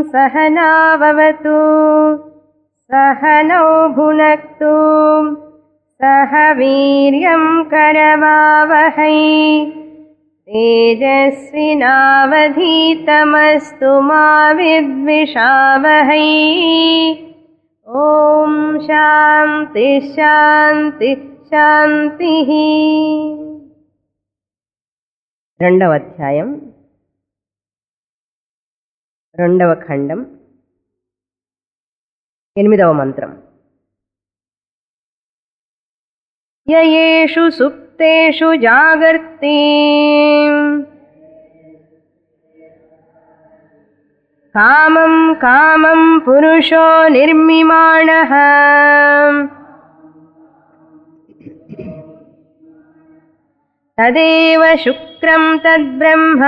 सहनाववतु सहनौ भुनक्तु सह वीर्यं करवावहै तेजस्विनावधीतमस्तु मा विद्विषावहै ॐ शान्ति శాంతి శాంతి రెండవ అధ్యాయం రెండవ ఖండం ఎనిమిదవ మంత్రం యయేషు సుప్తేషు జాగర్తి కామం కామం పురుషో నిర్మిమాణ తదేవ శుక్రం తద్బ్రహ్మ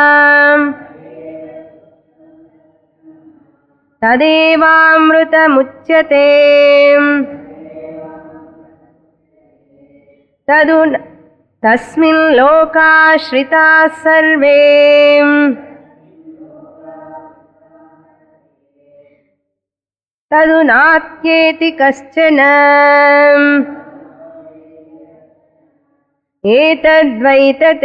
తదేవామృతముచ్యతే తదు తస్మిన్ లోకాశ్రితా సర్వే తదు నాత్యేతి కశ్చన ఏతద్వైతత్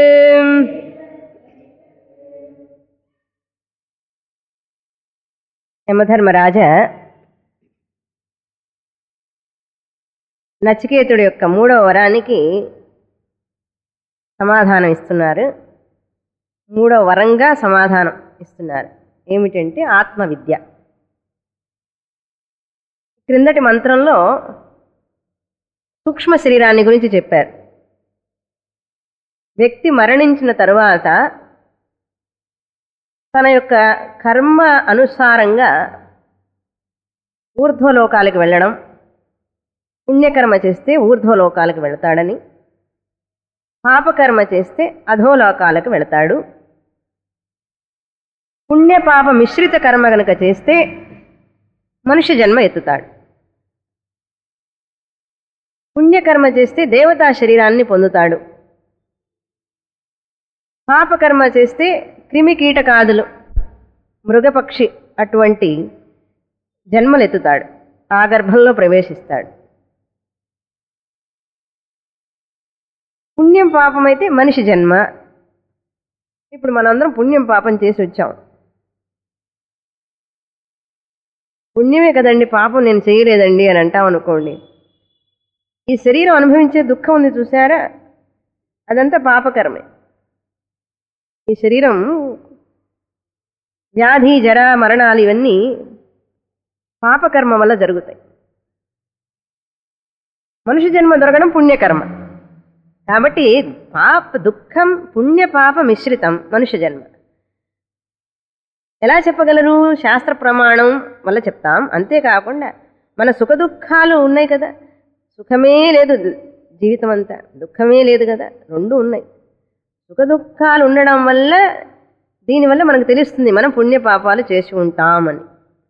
యమధర్మరాజ నచికేతుడి యొక్క మూడవ వరానికి సమాధానం ఇస్తున్నారు మూడవ వరంగా సమాధానం ఇస్తున్నారు ఏమిటంటే ఆత్మవిద్య క్రిందటి మంత్రంలో సూక్ష్మ శరీరాన్ని గురించి చెప్పారు వ్యక్తి మరణించిన తరువాత తన యొక్క కర్మ అనుసారంగా ఊర్ధ్వలోకాలకు వెళ్ళడం పుణ్యకర్మ చేస్తే ఊర్ధ్వలోకాలకు వెళతాడని పాపకర్మ చేస్తే అధోలోకాలకు వెళతాడు పుణ్యపాప మిశ్రిత కర్మ గనుక చేస్తే మనుష్య జన్మ ఎత్తుతాడు పుణ్యకర్మ చేస్తే దేవతా శరీరాన్ని పొందుతాడు పాపకర్మ చేస్తే క్రిమి కీటకాదులు మృగపక్షి అటువంటి జన్మలెత్తుతాడు ఆ గర్భంలో ప్రవేశిస్తాడు పుణ్యం పాపం అయితే మనిషి జన్మ ఇప్పుడు మనందరం పుణ్యం పాపం చేసి వచ్చాం పుణ్యమే కదండి పాపం నేను చేయలేదండి అని అంటాం అనుకోండి ఈ శరీరం అనుభవించే దుఃఖం ఉంది చూసారా అదంతా పాపకర్మే ఈ శరీరం వ్యాధి జర మరణాలు ఇవన్నీ పాపకర్మ వల్ల జరుగుతాయి మనుష్య జన్మ దొరకడం పుణ్యకర్మ కాబట్టి పాప దుఃఖం పుణ్య పాప మిశ్రితం మనుష్య జన్మ ఎలా చెప్పగలరు శాస్త్ర ప్రమాణం వల్ల చెప్తాం అంతేకాకుండా మన సుఖ దుఃఖాలు ఉన్నాయి కదా సుఖమే లేదు జీవితం అంతా దుఃఖమే లేదు కదా రెండు ఉన్నాయి సుఖ దుఃఖాలు ఉండడం వల్ల దీనివల్ల మనకు తెలుస్తుంది మనం పుణ్య పాపాలు చేసి ఉంటామని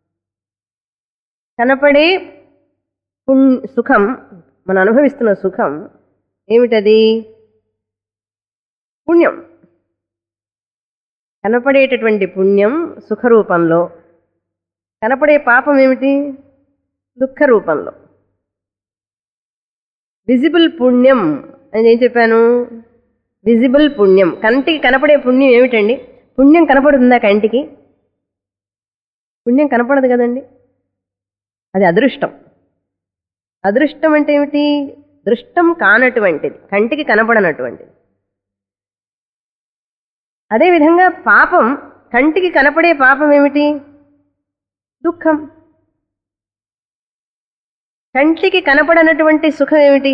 కనపడే పుణ్ సుఖం మనం అనుభవిస్తున్న సుఖం ఏమిటది పుణ్యం కనపడేటటువంటి పుణ్యం సుఖరూపంలో కనపడే పాపం ఏమిటి దుఃఖ రూపంలో విజిబుల్ పుణ్యం అని ఏం చెప్పాను విజిబుల్ పుణ్యం కంటికి కనపడే పుణ్యం ఏమిటండి పుణ్యం కనపడుతుందా కంటికి పుణ్యం కనపడదు కదండి అది అదృష్టం అదృష్టం అంటే ఏమిటి దృష్టం కానటువంటిది కంటికి కనపడనటువంటిది అదేవిధంగా పాపం కంటికి కనపడే పాపం ఏమిటి దుఃఖం కంటికి కనపడనటువంటి సుఖం ఏమిటి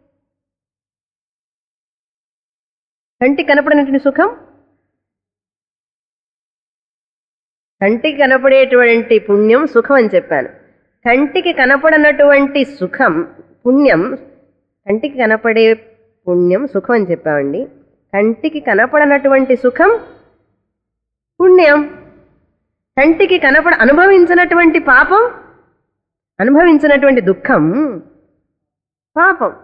కంటికి కనపడనటువంటి సుఖం కంటికి కనపడేటువంటి పుణ్యం సుఖం అని చెప్పాను కంటికి కనపడనటువంటి సుఖం పుణ్యం కంటికి కనపడే పుణ్యం సుఖం అని చెప్పామండి కంటికి కనపడనటువంటి సుఖం పుణ్యం కంటికి కనపడ అనుభవించినటువంటి పాపం అనుభవించినటువంటి దుఃఖం పాపం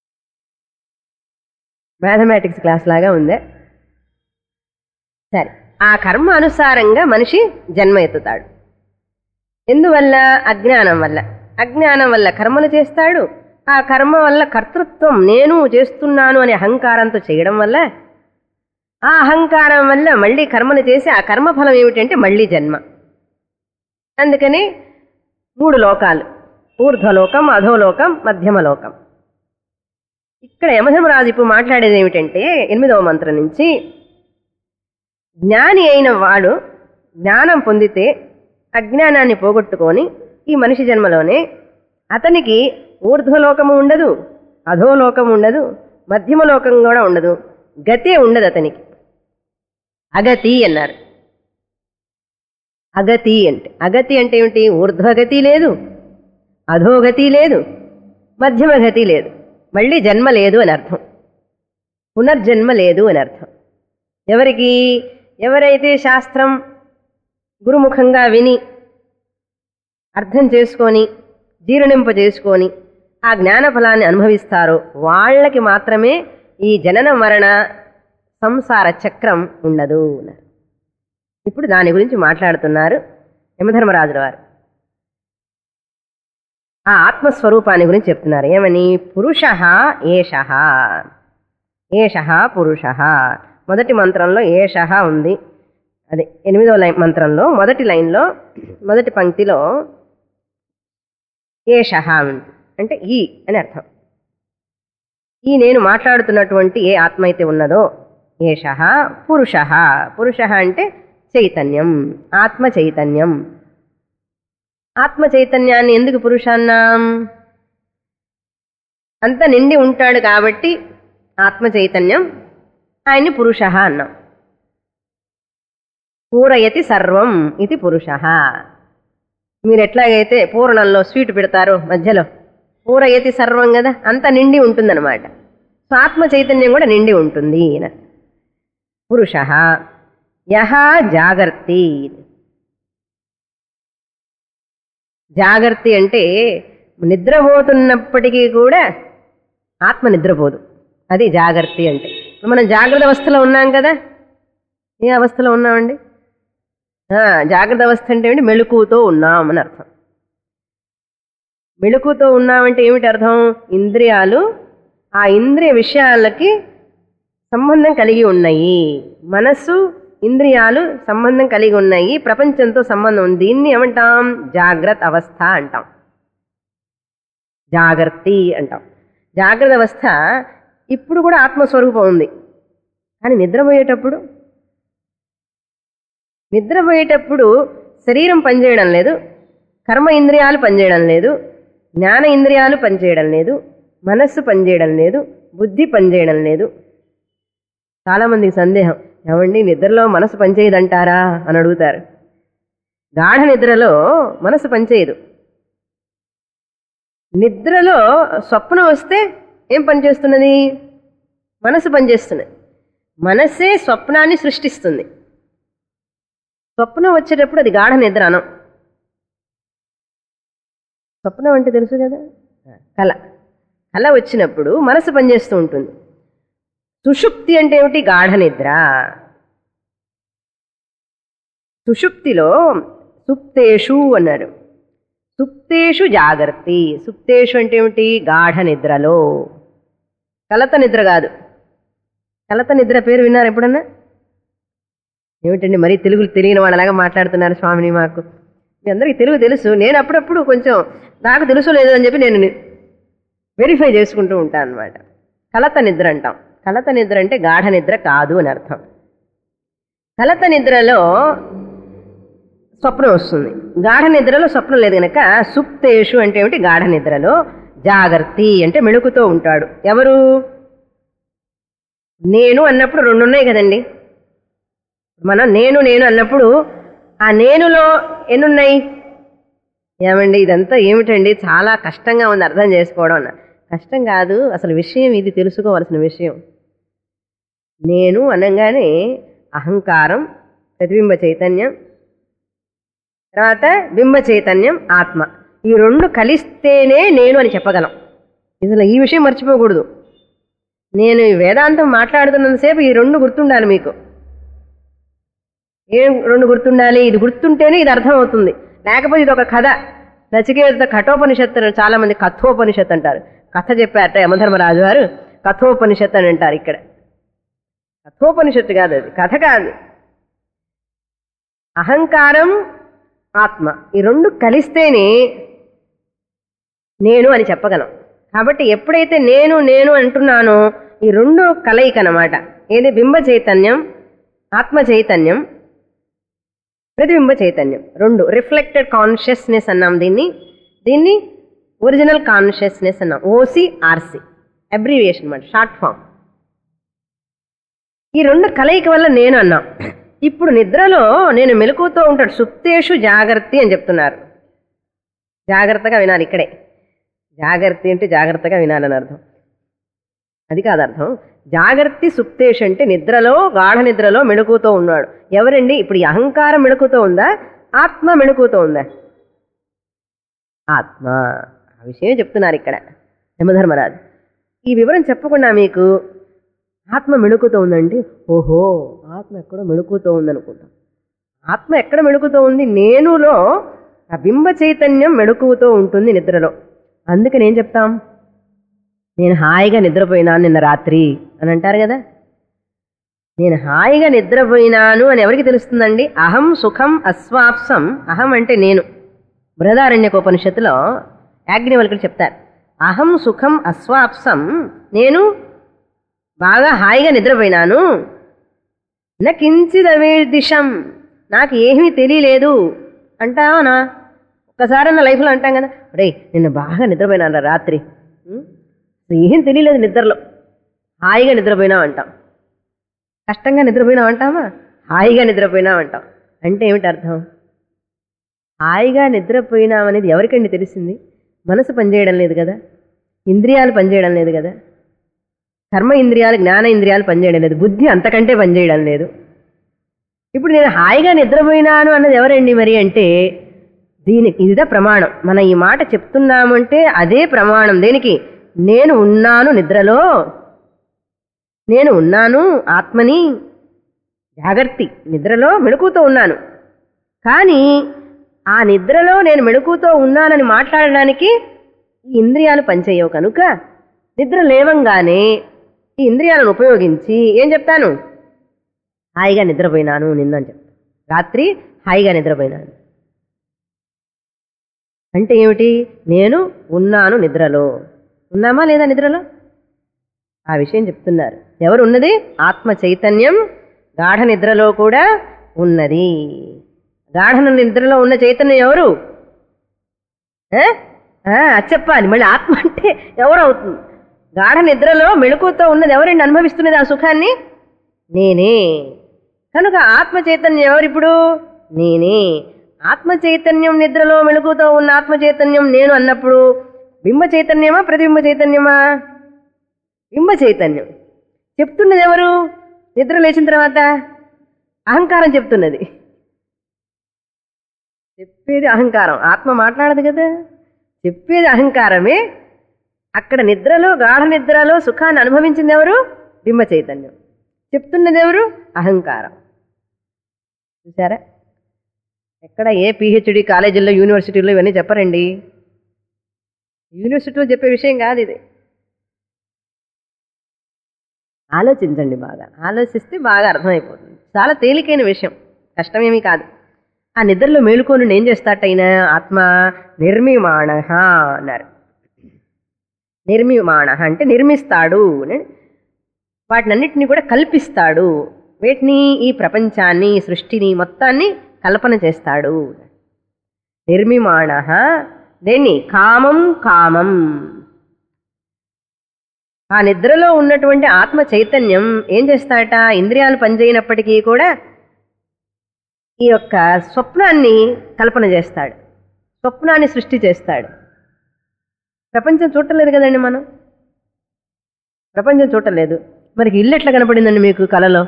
మ్యాథమెటిక్స్ క్లాస్ లాగా ఉందే సరే ఆ కర్మ అనుసారంగా మనిషి జన్మ ఎత్తుతాడు ఎందువల్ల అజ్ఞానం వల్ల అజ్ఞానం వల్ల కర్మలు చేస్తాడు ఆ కర్మ వల్ల కర్తృత్వం నేను చేస్తున్నాను అనే అహంకారంతో చేయడం వల్ల ఆ అహంకారం వల్ల మళ్ళీ కర్మలు చేసి ఆ కర్మఫలం ఏమిటంటే మళ్ళీ జన్మ అందుకని మూడు లోకాలు ఊర్ధ్వలోకం అధోలోకం మధ్యమలోకం ఇక్కడ యమధర్మరాజు ఇప్పుడు మాట్లాడేది ఏమిటంటే ఎనిమిదవ మంత్రం నుంచి జ్ఞాని అయిన వాడు జ్ఞానం పొందితే అజ్ఞానాన్ని పోగొట్టుకొని ఈ మనిషి జన్మలోనే అతనికి ఊర్ధ్వలోకము ఉండదు అధోలోకం ఉండదు మధ్యమలోకం కూడా ఉండదు గతే ఉండదు అతనికి అగతి అన్నారు అగతి అంటే అగతి అంటే ఏమిటి ఊర్ధ్వగతి లేదు అధోగతి లేదు మధ్యమగతి లేదు మళ్ళీ జన్మ లేదు అని అర్థం పునర్జన్మ లేదు అని అర్థం ఎవరికి ఎవరైతే శాస్త్రం గురుముఖంగా విని అర్థం చేసుకొని జీర్ణింప చేసుకొని ఆ జ్ఞాన ఫలాన్ని అనుభవిస్తారో వాళ్ళకి మాత్రమే ఈ జనన మరణ సంసార చక్రం ఉండదు అన్నారు ఇప్పుడు దాని గురించి మాట్లాడుతున్నారు యమధర్మరాజుల వారు ఆ ఆత్మస్వరూపాన్ని గురించి చెప్తున్నారు ఏమని పురుష ఏష ఏష పురుష మొదటి మంత్రంలో ఏష ఉంది అదే ఎనిమిదో లైన్ మంత్రంలో మొదటి లైన్లో మొదటి పంక్తిలో ఏష ఉంది అంటే ఈ అని అర్థం ఈ నేను మాట్లాడుతున్నటువంటి ఏ ఆత్మ అయితే ఉన్నదో ఏష పురుష పురుష అంటే చైతన్యం ఆత్మ చైతన్యం ఆత్మ చైతన్యాన్ని ఎందుకు పురుషాన్నాం అంత నిండి ఉంటాడు కాబట్టి ఆత్మ చైతన్యం ఆయన్ని పురుష అన్నాం పూరయతి సర్వం ఇది పురుష మీరు ఎట్లాగైతే పూర్ణంలో స్వీట్ పెడతారో మధ్యలో పూరయతి సర్వం కదా అంత నిండి ఉంటుందన్నమాట సో ఆత్మ చైతన్యం కూడా నిండి ఉంటుంది ఈయన పురుష యహ జాగర్తి జాగర్తి అంటే నిద్రపోతున్నప్పటికీ కూడా ఆత్మ నిద్రపోదు అది జాగర్తి అంటే ఇప్పుడు మనం జాగ్రత్త అవస్థలో ఉన్నాం కదా ఏ అవస్థలో ఉన్నామండి ఆ, జాగ్రత్త అవస్థ అంటే ఏమిటి మెళుకుతో ఉన్నాం అని అర్థం మెళుకుతో ఉన్నామంటే ఏమిటి అర్థం ఇంద్రియాలు ఆ ఇంద్రియ విషయాలకి సంబంధం కలిగి ఉన్నాయి మనస్సు ఇంద్రియాలు సంబంధం కలిగి ఉన్నాయి ప్రపంచంతో సంబంధం ఉంది దీన్ని ఏమంటాం జాగ్రత్త అవస్థ అంటాం జాగర్తి అంటాం జాగ్రత్త అవస్థ ఇప్పుడు కూడా ఆత్మస్వరూపం ఉంది కానీ నిద్రపోయేటప్పుడు నిద్రపోయేటప్పుడు శరీరం పనిచేయడం లేదు కర్మ ఇంద్రియాలు పనిచేయడం లేదు జ్ఞాన ఇంద్రియాలు పనిచేయడం లేదు మనస్సు పనిచేయడం లేదు బుద్ధి పనిచేయడం లేదు చాలామందికి సందేహం ఏమండి నిద్రలో మనసు పనిచేయదంటారా అని అడుగుతారు గాఢ నిద్రలో మనసు పనిచేయదు నిద్రలో స్వప్నం వస్తే ఏం పనిచేస్తున్నది మనసు పనిచేస్తున్నది మనస్సే స్వప్నాన్ని సృష్టిస్తుంది స్వప్నం వచ్చేటప్పుడు అది గాఢ నిద్ర అనం స్వప్నం అంటే తెలుసు కదా కళ కళ వచ్చినప్పుడు మనసు పనిచేస్తూ ఉంటుంది సుషుప్తి అంటే ఏమిటి గాఢ నిద్ర సుషుప్తిలో సుప్తేషు అన్నారు సుప్తేషు జాగర్తి సుప్తేషు అంటే ఏమిటి గాఢ నిద్రలో కలత నిద్ర కాదు కలత నిద్ర పేరు విన్నారు ఎప్పుడన్నా ఏమిటండి మరీ తెలుగు తెలియని వాళ్ళలాగా మాట్లాడుతున్నారు స్వామిని మాకు మీ అందరికీ తెలుగు తెలుసు నేను అప్పుడప్పుడు కొంచెం నాకు తెలుసు లేదు అని చెప్పి నేను వెరిఫై చేసుకుంటూ ఉంటాను అనమాట కలత నిద్ర అంటాం కలత నిద్ర అంటే గాఢ నిద్ర కాదు అని అర్థం కలత నిద్రలో స్వప్నం వస్తుంది గాఢ నిద్రలో స్వప్నం లేదు కనుక సుప్తేషు అంటే ఏమిటి గాఢ నిద్రలో జాగర్తి అంటే మెళుకుతో ఉంటాడు ఎవరు నేను అన్నప్పుడు రెండు ఉన్నాయి కదండి మనం నేను నేను అన్నప్పుడు ఆ నేనులో ఎన్నున్నాయి ఏమండి ఇదంతా ఏమిటండి చాలా కష్టంగా ఉంది అర్థం చేసుకోవడం అన్న కష్టం కాదు అసలు విషయం ఇది తెలుసుకోవాల్సిన విషయం నేను అనగానే అహంకారం ప్రతిబింబ చైతన్యం తర్వాత బింబ చైతన్యం ఆత్మ ఈ రెండు కలిస్తేనే నేను అని చెప్పగలం అసలు ఈ విషయం మర్చిపోకూడదు నేను ఈ వేదాంతం మాట్లాడుతున్నంతసేపు ఈ రెండు గుర్తుండాలి మీకు ఏం రెండు గుర్తుండాలి ఇది గుర్తుంటేనే ఇది అర్థం అవుతుంది లేకపోతే ఇది ఒక కథ నచికేత కఠోపనిషత్తు అని చాలా మంది కథోపనిషత్తు అంటారు కథ చెప్పారట యమధర్మరాజు గారు కథోపనిషత్తు అని అంటారు ఇక్కడ కథోపనిషత్తు కాదు అది కథ కాదు అహంకారం ఆత్మ ఈ రెండు కలిస్తేనే నేను అని చెప్పగలం కాబట్టి ఎప్పుడైతే నేను నేను అంటున్నానో ఈ రెండు కలయిక అన్నమాట ఏది బింబ చైతన్యం ఆత్మ చైతన్యం ప్రతిబింబ చైతన్యం రెండు రిఫ్లెక్టెడ్ కాన్షియస్నెస్ అన్నాం దీన్ని దీన్ని ఒరిజినల్ కాన్షియస్నెస్ అన్నాం ఓసి ఆర్సి అబ్రివియేషన్ అన్నమాట షార్ట్ ఫామ్ ఈ రెండు కలయిక వల్ల నేను అన్నాం ఇప్పుడు నిద్రలో నేను మెలకుతో ఉంటాడు సుప్తేషు జాగ్రత్త అని చెప్తున్నారు జాగ్రత్తగా వినాలి ఇక్కడే జాగ్రత్త అంటే జాగ్రత్తగా వినాలని అర్థం అది కాదు అర్థం జాగ్రత్త సుప్తేష్ అంటే నిద్రలో గాఢ నిద్రలో మెళుకుతో ఉన్నాడు ఎవరండి ఇప్పుడు ఈ అహంకారం మెళుకుతో ఉందా ఆత్మ మెళుకుతో ఉందా ఆత్మ ఆ విషయం చెప్తున్నారు ఇక్కడ యమధర్మరాజు ఈ వివరం చెప్పకుండా మీకు ఆత్మ మెళుకుతో ఉందండి ఓహో ఆత్మ ఎక్కడో మెళుకుతో ఉందనుకుంటాం ఆత్మ ఎక్కడ మెళుకుతో ఉంది నేనులో ఆ బింబ చైతన్యం మెళుకుతో ఉంటుంది నిద్రలో అందుకని ఏం చెప్తాం నేను హాయిగా నిద్రపోయినాను నిన్న రాత్రి అని అంటారు కదా నేను హాయిగా నిద్రపోయినాను అని ఎవరికి తెలుస్తుందండి అహం సుఖం అస్వాప్సం అహం అంటే నేను బృహదారణ్యకోపనిషత్తులో యాజ్ఞవల్కుడు చెప్తారు అహం సుఖం అస్వాప్సం నేను బాగా హాయిగా నిద్రపోయినాను నా కించిదవేదిశం నాకు ఏమీ తెలియలేదు అంటావనా ఒక్కసారి నా లైఫ్లో అంటాం కదా రే నిన్న బాగా నిద్రపోయినాను రాత్రి ఉం? అసలు ఏం తెలియలేదు నిద్రలో హాయిగా నిద్రపోయినావు అంటాం కష్టంగా నిద్రపోయినావు అంటామా హాయిగా నిద్రపోయినావు అంటాం అంటే ఏమిటి అర్థం హాయిగా నిద్రపోయినాం అనేది ఎవరికండి తెలిసింది మనసు పనిచేయడం లేదు కదా ఇంద్రియాలు పనిచేయడం లేదు కదా కర్మ ఇంద్రియాలు జ్ఞాన ఇంద్రియాలు పనిచేయడం లేదు బుద్ధి అంతకంటే పనిచేయడం లేదు ఇప్పుడు నేను హాయిగా నిద్రపోయినాను అన్నది ఎవరండి మరి అంటే దీనికి ఇదిదా ప్రమాణం మనం ఈ మాట చెప్తున్నామంటే అదే ప్రమాణం దేనికి నేను ఉన్నాను నిద్రలో నేను ఉన్నాను ఆత్మని జాగర్తి నిద్రలో మెళుకుతో ఉన్నాను కానీ ఆ నిద్రలో నేను మెళుకుతో ఉన్నానని మాట్లాడడానికి ఈ ఇంద్రియాలు పనిచేయవు కనుక నిద్ర లేవంగానే ఈ ఇంద్రియాలను ఉపయోగించి ఏం చెప్తాను హాయిగా నిద్రపోయినాను నిన్నని చెప్తాను రాత్రి హాయిగా నిద్రపోయినాను అంటే ఏమిటి నేను ఉన్నాను నిద్రలో ఉన్నామా లేదా నిద్రలో ఆ విషయం చెప్తున్నారు ఎవరు ఉన్నది ఆత్మ చైతన్యం గాఢ నిద్రలో కూడా ఉన్నది గాఢ నిద్రలో ఉన్న చైతన్యం ఎవరు ఏ? ఆ, అది చెప్పాలి మళ్ళీ ఆత్మ అంటే ఎవరు అవుతుంది గాఢ నిద్రలో మెళుకుతో ఉన్నది ఎవరండి అనుభవిస్తున్నది ఆ సుఖాన్ని నేనే కనుక ఆత్మ చైతన్యం ఎవరిప్పుడు నేనే ఆత్మ చైతన్యం నిద్రలో మెళుకుతో ఉన్న ఆత్మ చైతన్యం నేను అన్నప్పుడు బింబ చైతన్యమా ప్రతిబింబ చైతన్యమా బింబ చైతన్యం చెప్తున్నది ఎవరు నిద్ర లేచిన తర్వాత అహంకారం చెప్తున్నది చెప్పేది అహంకారం ఆత్మ మాట్లాడదు కదా చెప్పేది అహంకారమే అక్కడ నిద్రలో గాఢ నిద్రలో సుఖాన్ని అనుభవించింది ఎవరు బింబ చైతన్యం చెప్తున్నది ఎవరు అహంకారం చూసారా ఎక్కడ ఏ పిహెచ్డి కాలేజీల్లో యూనివర్సిటీలో ఇవన్నీ చెప్పరండి యూనివర్సిటీలో చెప్పే విషయం కాదు ఇది ఆలోచించండి బాగా ఆలోచిస్తే బాగా అర్థమైపోతుంది చాలా తేలికైన విషయం కష్టమేమీ కాదు ఆ నిద్రలో మేలుకొని ఏం చేస్తాటైన ఆత్మ నిర్మిమాణ అన్నారు నిర్మిమాణ అంటే నిర్మిస్తాడు అని వాటినన్నిటిని కూడా కల్పిస్తాడు వీటిని ఈ ప్రపంచాన్ని ఈ సృష్టిని మొత్తాన్ని కల్పన చేస్తాడు నిర్మిమాణ దేన్ని కామం కామం ఆ నిద్రలో ఉన్నటువంటి ఆత్మ చైతన్యం ఏం చేస్తాడట ఇంద్రియాలు పనిచేయనప్పటికీ కూడా ఈ యొక్క స్వప్నాన్ని కల్పన చేస్తాడు స్వప్నాన్ని సృష్టి చేస్తాడు ప్రపంచం చూడలేదు కదండి మనం ప్రపంచం చూడలేదు మరి ఇల్లు ఎట్లా కనపడిందండి మీకు కలలో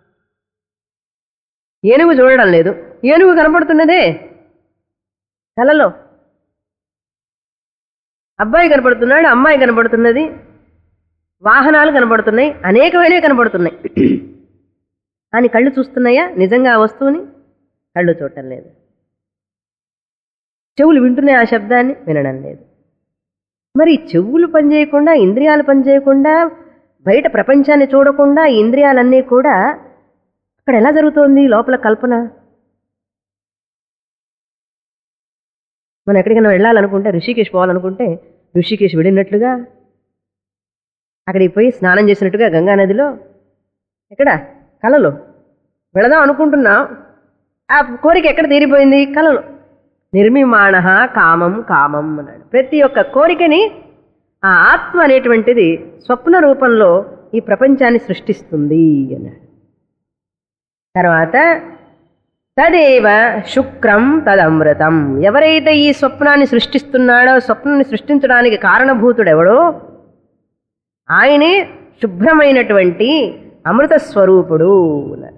ఏనుగు చూడడం లేదు ఏనుగు కనపడుతున్నదే కలలో అబ్బాయి కనపడుతున్నాడు అమ్మాయి కనపడుతున్నది వాహనాలు కనపడుతున్నాయి అనేకమైనవి కనపడుతున్నాయి కానీ కళ్ళు చూస్తున్నాయా నిజంగా ఆ వస్తువుని కళ్ళు చూడటం లేదు చెవులు వింటున్నాయి ఆ శబ్దాన్ని వినడం లేదు మరి ఈ చెవులు పనిచేయకుండా ఇంద్రియాలు పనిచేయకుండా బయట ప్రపంచాన్ని చూడకుండా ఈ ఇంద్రియాలన్నీ కూడా అక్కడ ఎలా జరుగుతోంది లోపల కల్పన మనం ఎక్కడికైనా వెళ్ళాలనుకుంటే ఋషికేశ్ పోవాలనుకుంటే ఋషికేశ్ వెళ్ళినట్లుగా అక్కడికి పోయి స్నానం చేసినట్టుగా గంగా నదిలో ఎక్కడ కలలో వెళదాం అనుకుంటున్నాం ఆ కోరిక ఎక్కడ తీరిపోయింది కలలో నిర్మిమాణ కామం కామం అన్నాడు ప్రతి ఒక్క కోరికని ఆ ఆత్మ అనేటువంటిది స్వప్న రూపంలో ఈ ప్రపంచాన్ని సృష్టిస్తుంది అన్నాడు తర్వాత తదేవ శుక్రం తదమృతం ఎవరైతే ఈ స్వప్నాన్ని సృష్టిస్తున్నాడో స్వప్నాన్ని సృష్టించడానికి కారణభూతుడెవడో ఆయనే శుభ్రమైనటువంటి అమృత స్వరూపుడు అన్నారు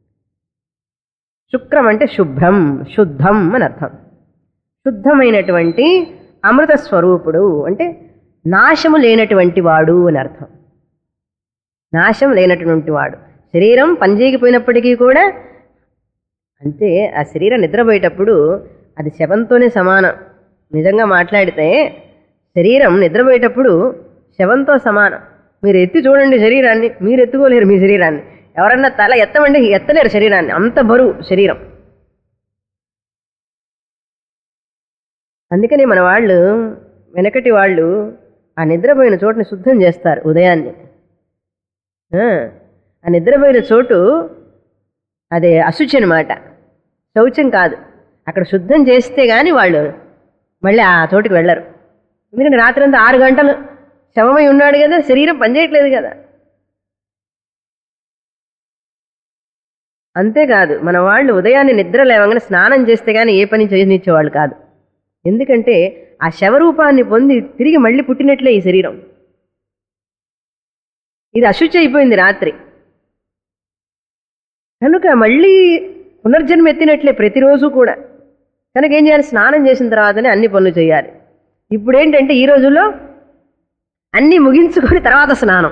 శుక్రం అంటే శుభ్రం శుద్ధం అని అర్థం శుద్ధమైనటువంటి అమృత స్వరూపుడు అంటే నాశము లేనటువంటి వాడు అని అర్థం నాశం లేనటువంటి వాడు శరీరం పనిచేయకపోయినప్పటికీ కూడా అంతే ఆ శరీరం నిద్రపోయేటప్పుడు అది శవంతోనే సమానం నిజంగా మాట్లాడితే శరీరం నిద్రపోయేటప్పుడు శవంతో సమానం మీరు ఎత్తి చూడండి శరీరాన్ని మీరు ఎత్తుకోలేరు మీ శరీరాన్ని ఎవరన్నా తల ఎత్తమంటే ఎత్తలేరు శరీరాన్ని అంత బరువు శరీరం అందుకని మన వాళ్ళు వెనకటి వాళ్ళు ఆ నిద్రపోయిన చోటుని శుద్ధం చేస్తారు ఉదయాన్నే ఆ, ఆ నిద్రపోయిన చోటు అదే అశుచి అనమాట శౌచం కాదు అక్కడ శుద్ధం చేస్తే కానీ వాళ్ళు మళ్ళీ ఆ చోటుకి వెళ్ళరు ఎందుకంటే రాత్రంతా ఆరు గంటలు శవమై ఉన్నాడు కదా శరీరం పనిచేయట్లేదు కదా అంతేకాదు మన వాళ్ళు ఉదయాన్నే నిద్ర లేవగానే స్నానం చేస్తే కానీ ఏ పని చేయనిచ్చేవాళ్ళు కాదు ఎందుకంటే ఆ శవరూపాన్ని పొంది తిరిగి మళ్ళీ పుట్టినట్లే ఈ శరీరం ఇది అశుచి అయిపోయింది రాత్రి కనుక మళ్ళీ పునర్జన్మ ఎత్తినట్లే ప్రతిరోజు కూడా కనుక ఏం చేయాలి స్నానం చేసిన తర్వాతనే అన్ని పనులు చేయాలి ఇప్పుడు ఏంటంటే ఈ రోజుల్లో అన్నీ ముగించుకొని తర్వాత స్నానం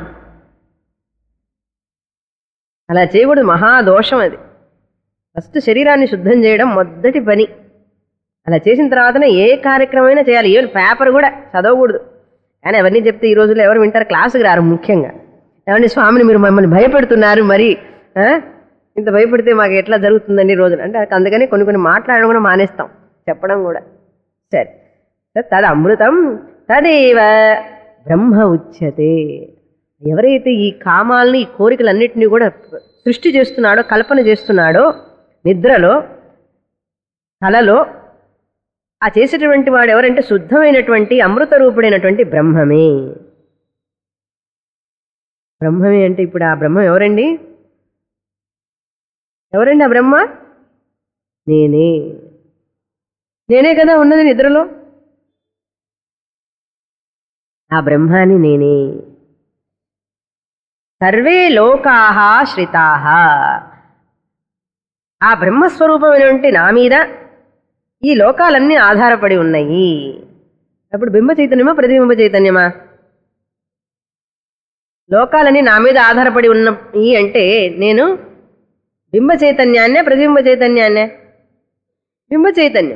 అలా చేయకూడదు మహాదోషం అది ఫస్ట్ శరీరాన్ని శుద్ధం చేయడం మొదటి పని అలా చేసిన తర్వాతనే ఏ కార్యక్రమమైనా చేయాలి ఈవెన్ పేపర్ కూడా చదవకూడదు కానీ అవన్నీ చెప్తే ఈ రోజుల్లో ఎవరు వింటారు క్లాసుకి రారు ముఖ్యంగా ఏమండి స్వామిని మీరు మమ్మల్ని భయపెడుతున్నారు మరి ఆ? ఇంత భయపెడితే మాకు ఎట్లా జరుగుతుందండి ఈ రోజున అంటే అందుకని కొన్ని కొన్ని మాట్లాడడం కూడా మానేస్తాం చెప్పడం కూడా సరే తద అమృతం తదేవ బ్రహ్మ ఉచ్యతే ఎవరైతే ఈ కామాల్ని ఈ కోరికలన్నింటినీ కూడా సృష్టి చేస్తున్నాడో కల్పన చేస్తున్నాడో నిద్రలో కలలో ఆ చేసేటటువంటి వాడు ఎవరంటే శుద్ధమైనటువంటి అమృత రూపుడైనటువంటి బ్రహ్మమే బ్రహ్మమే అంటే ఇప్పుడు ఆ బ్రహ్మ ఎవరండి ఎవరండి ఆ బ్రహ్మ నేనే నేనే కదా ఉన్నది నిద్రలో ఆ బ్రహ్మాని నేనే సర్వే లోకాహ శ్రితాహ ఆ బ్రహ్మస్వరూపమైనటువంటి నా మీద ఈ లోకాలన్నీ ఆధారపడి ఉన్నాయి అప్పుడు బింబ చైతన్యమా ప్రతిబింబ చైతన్యమా లోకాలన్నీ నా మీద ఆధారపడి ఉన్నాయి అంటే నేను బింబ చైతన్యాన్నే ప్రతిబింబ చైతన్యాన్నే బింబ చైతన్యం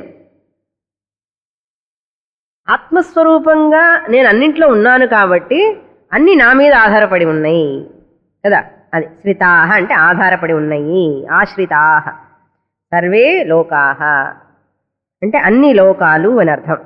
ఆత్మస్వరూపంగా నేను అన్నింట్లో ఉన్నాను కాబట్టి అన్ని నా మీద ఆధారపడి ఉన్నాయి కదా అది శ్రితాహ అంటే ఆధారపడి ఉన్నాయి ఆశ్రితాహ సర్వే లోకాహ అంటే అన్ని లోకాలు అని అర్థం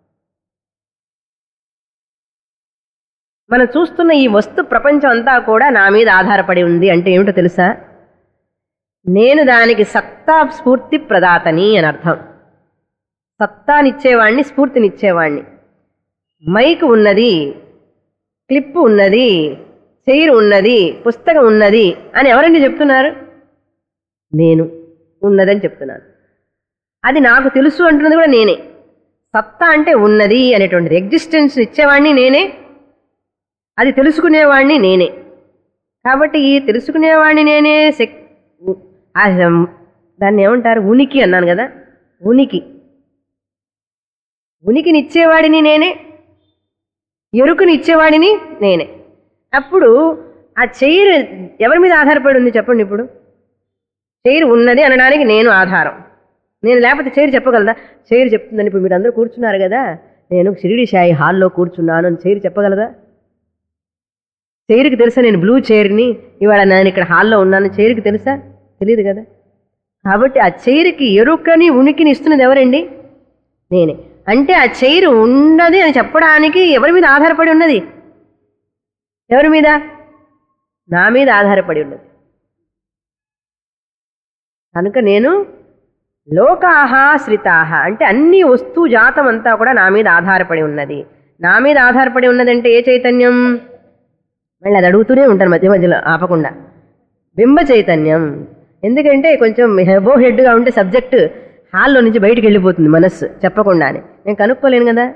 మనం చూస్తున్న ఈ వస్తు ప్రపంచం అంతా కూడా నా మీద ఆధారపడి ఉంది అంటే ఏమిటో తెలుసా నేను దానికి సత్తా స్ఫూర్తి ప్రదాతని అని అర్థం సత్తానిచ్చేవాణ్ణి స్ఫూర్తినిచ్చేవాణ్ణి మైక్ ఉన్నది క్లిప్ ఉన్నది చైర్ ఉన్నది పుస్తకం ఉన్నది అని ఎవరండి చెప్తున్నారు నేను ఉన్నదని చెప్తున్నాను అది నాకు తెలుసు అంటున్నది కూడా నేనే సత్తా అంటే ఉన్నది అనేటువంటిది ఎగ్జిస్టెన్స్ ఇచ్చేవాడిని నేనే అది తెలుసుకునేవాడిని నేనే కాబట్టి ఈ తెలుసుకునేవాడిని నేనే శక్- ఆ దాన్ని ఏమంటారు ఉనికి అన్నాను కదా ఉనికి ఉనికిని ఇచ్చేవాడిని నేనే ఎరుకుని ఇచ్చేవాడిని నేనే అప్పుడు ఆ చైర్ ఎవరి మీద ఆధారపడి ఉంది చెప్పండి ఇప్పుడు చైర్ ఉన్నది అనడానికి నేను ఆధారం నేను లేకపోతే చైర్ చెప్పగలదా చైర్ చెప్తుందని ఇప్పుడు మీరు అందరూ కూర్చున్నారు కదా నేను షిరిడి షాయి హాల్లో కూర్చున్నాను అని చైర్ చెప్పగలదా చైర్కి తెలుసా నేను బ్లూ చైర్ని ఇవాళ నేను ఇక్కడ హాల్లో ఉన్నాను చైర్కి తెలుసా తెలియదు కదా కాబట్టి ఆ చైర్కి ఎరుకని ఉనికిని ఇస్తున్నది ఎవరండి నేనే అంటే ఆ చైర్ ఉన్నది అని చెప్పడానికి ఎవరి మీద ఆధారపడి ఉన్నది ఎవరి మీద నా మీద ఆధారపడి ఉన్నది కనుక నేను లోకాహ శ్రితాహ అంటే అన్ని వస్తు జాతం అంతా కూడా నా మీద ఆధారపడి ఉన్నది నా మీద ఆధారపడి ఉన్నదంటే ఏ చైతన్యం మళ్ళీ అది అడుగుతూనే ఉంటాను మధ్య మధ్యలో ఆపకుండా బింబ చైతన్యం ఎందుకంటే కొంచెం హెబో హెడ్గా ఉంటే సబ్జెక్ట్ హాల్లో నుంచి బయటికి వెళ్ళిపోతుంది మనస్సు చెప్పకుండానే నేను కనుక్కోలేను కదా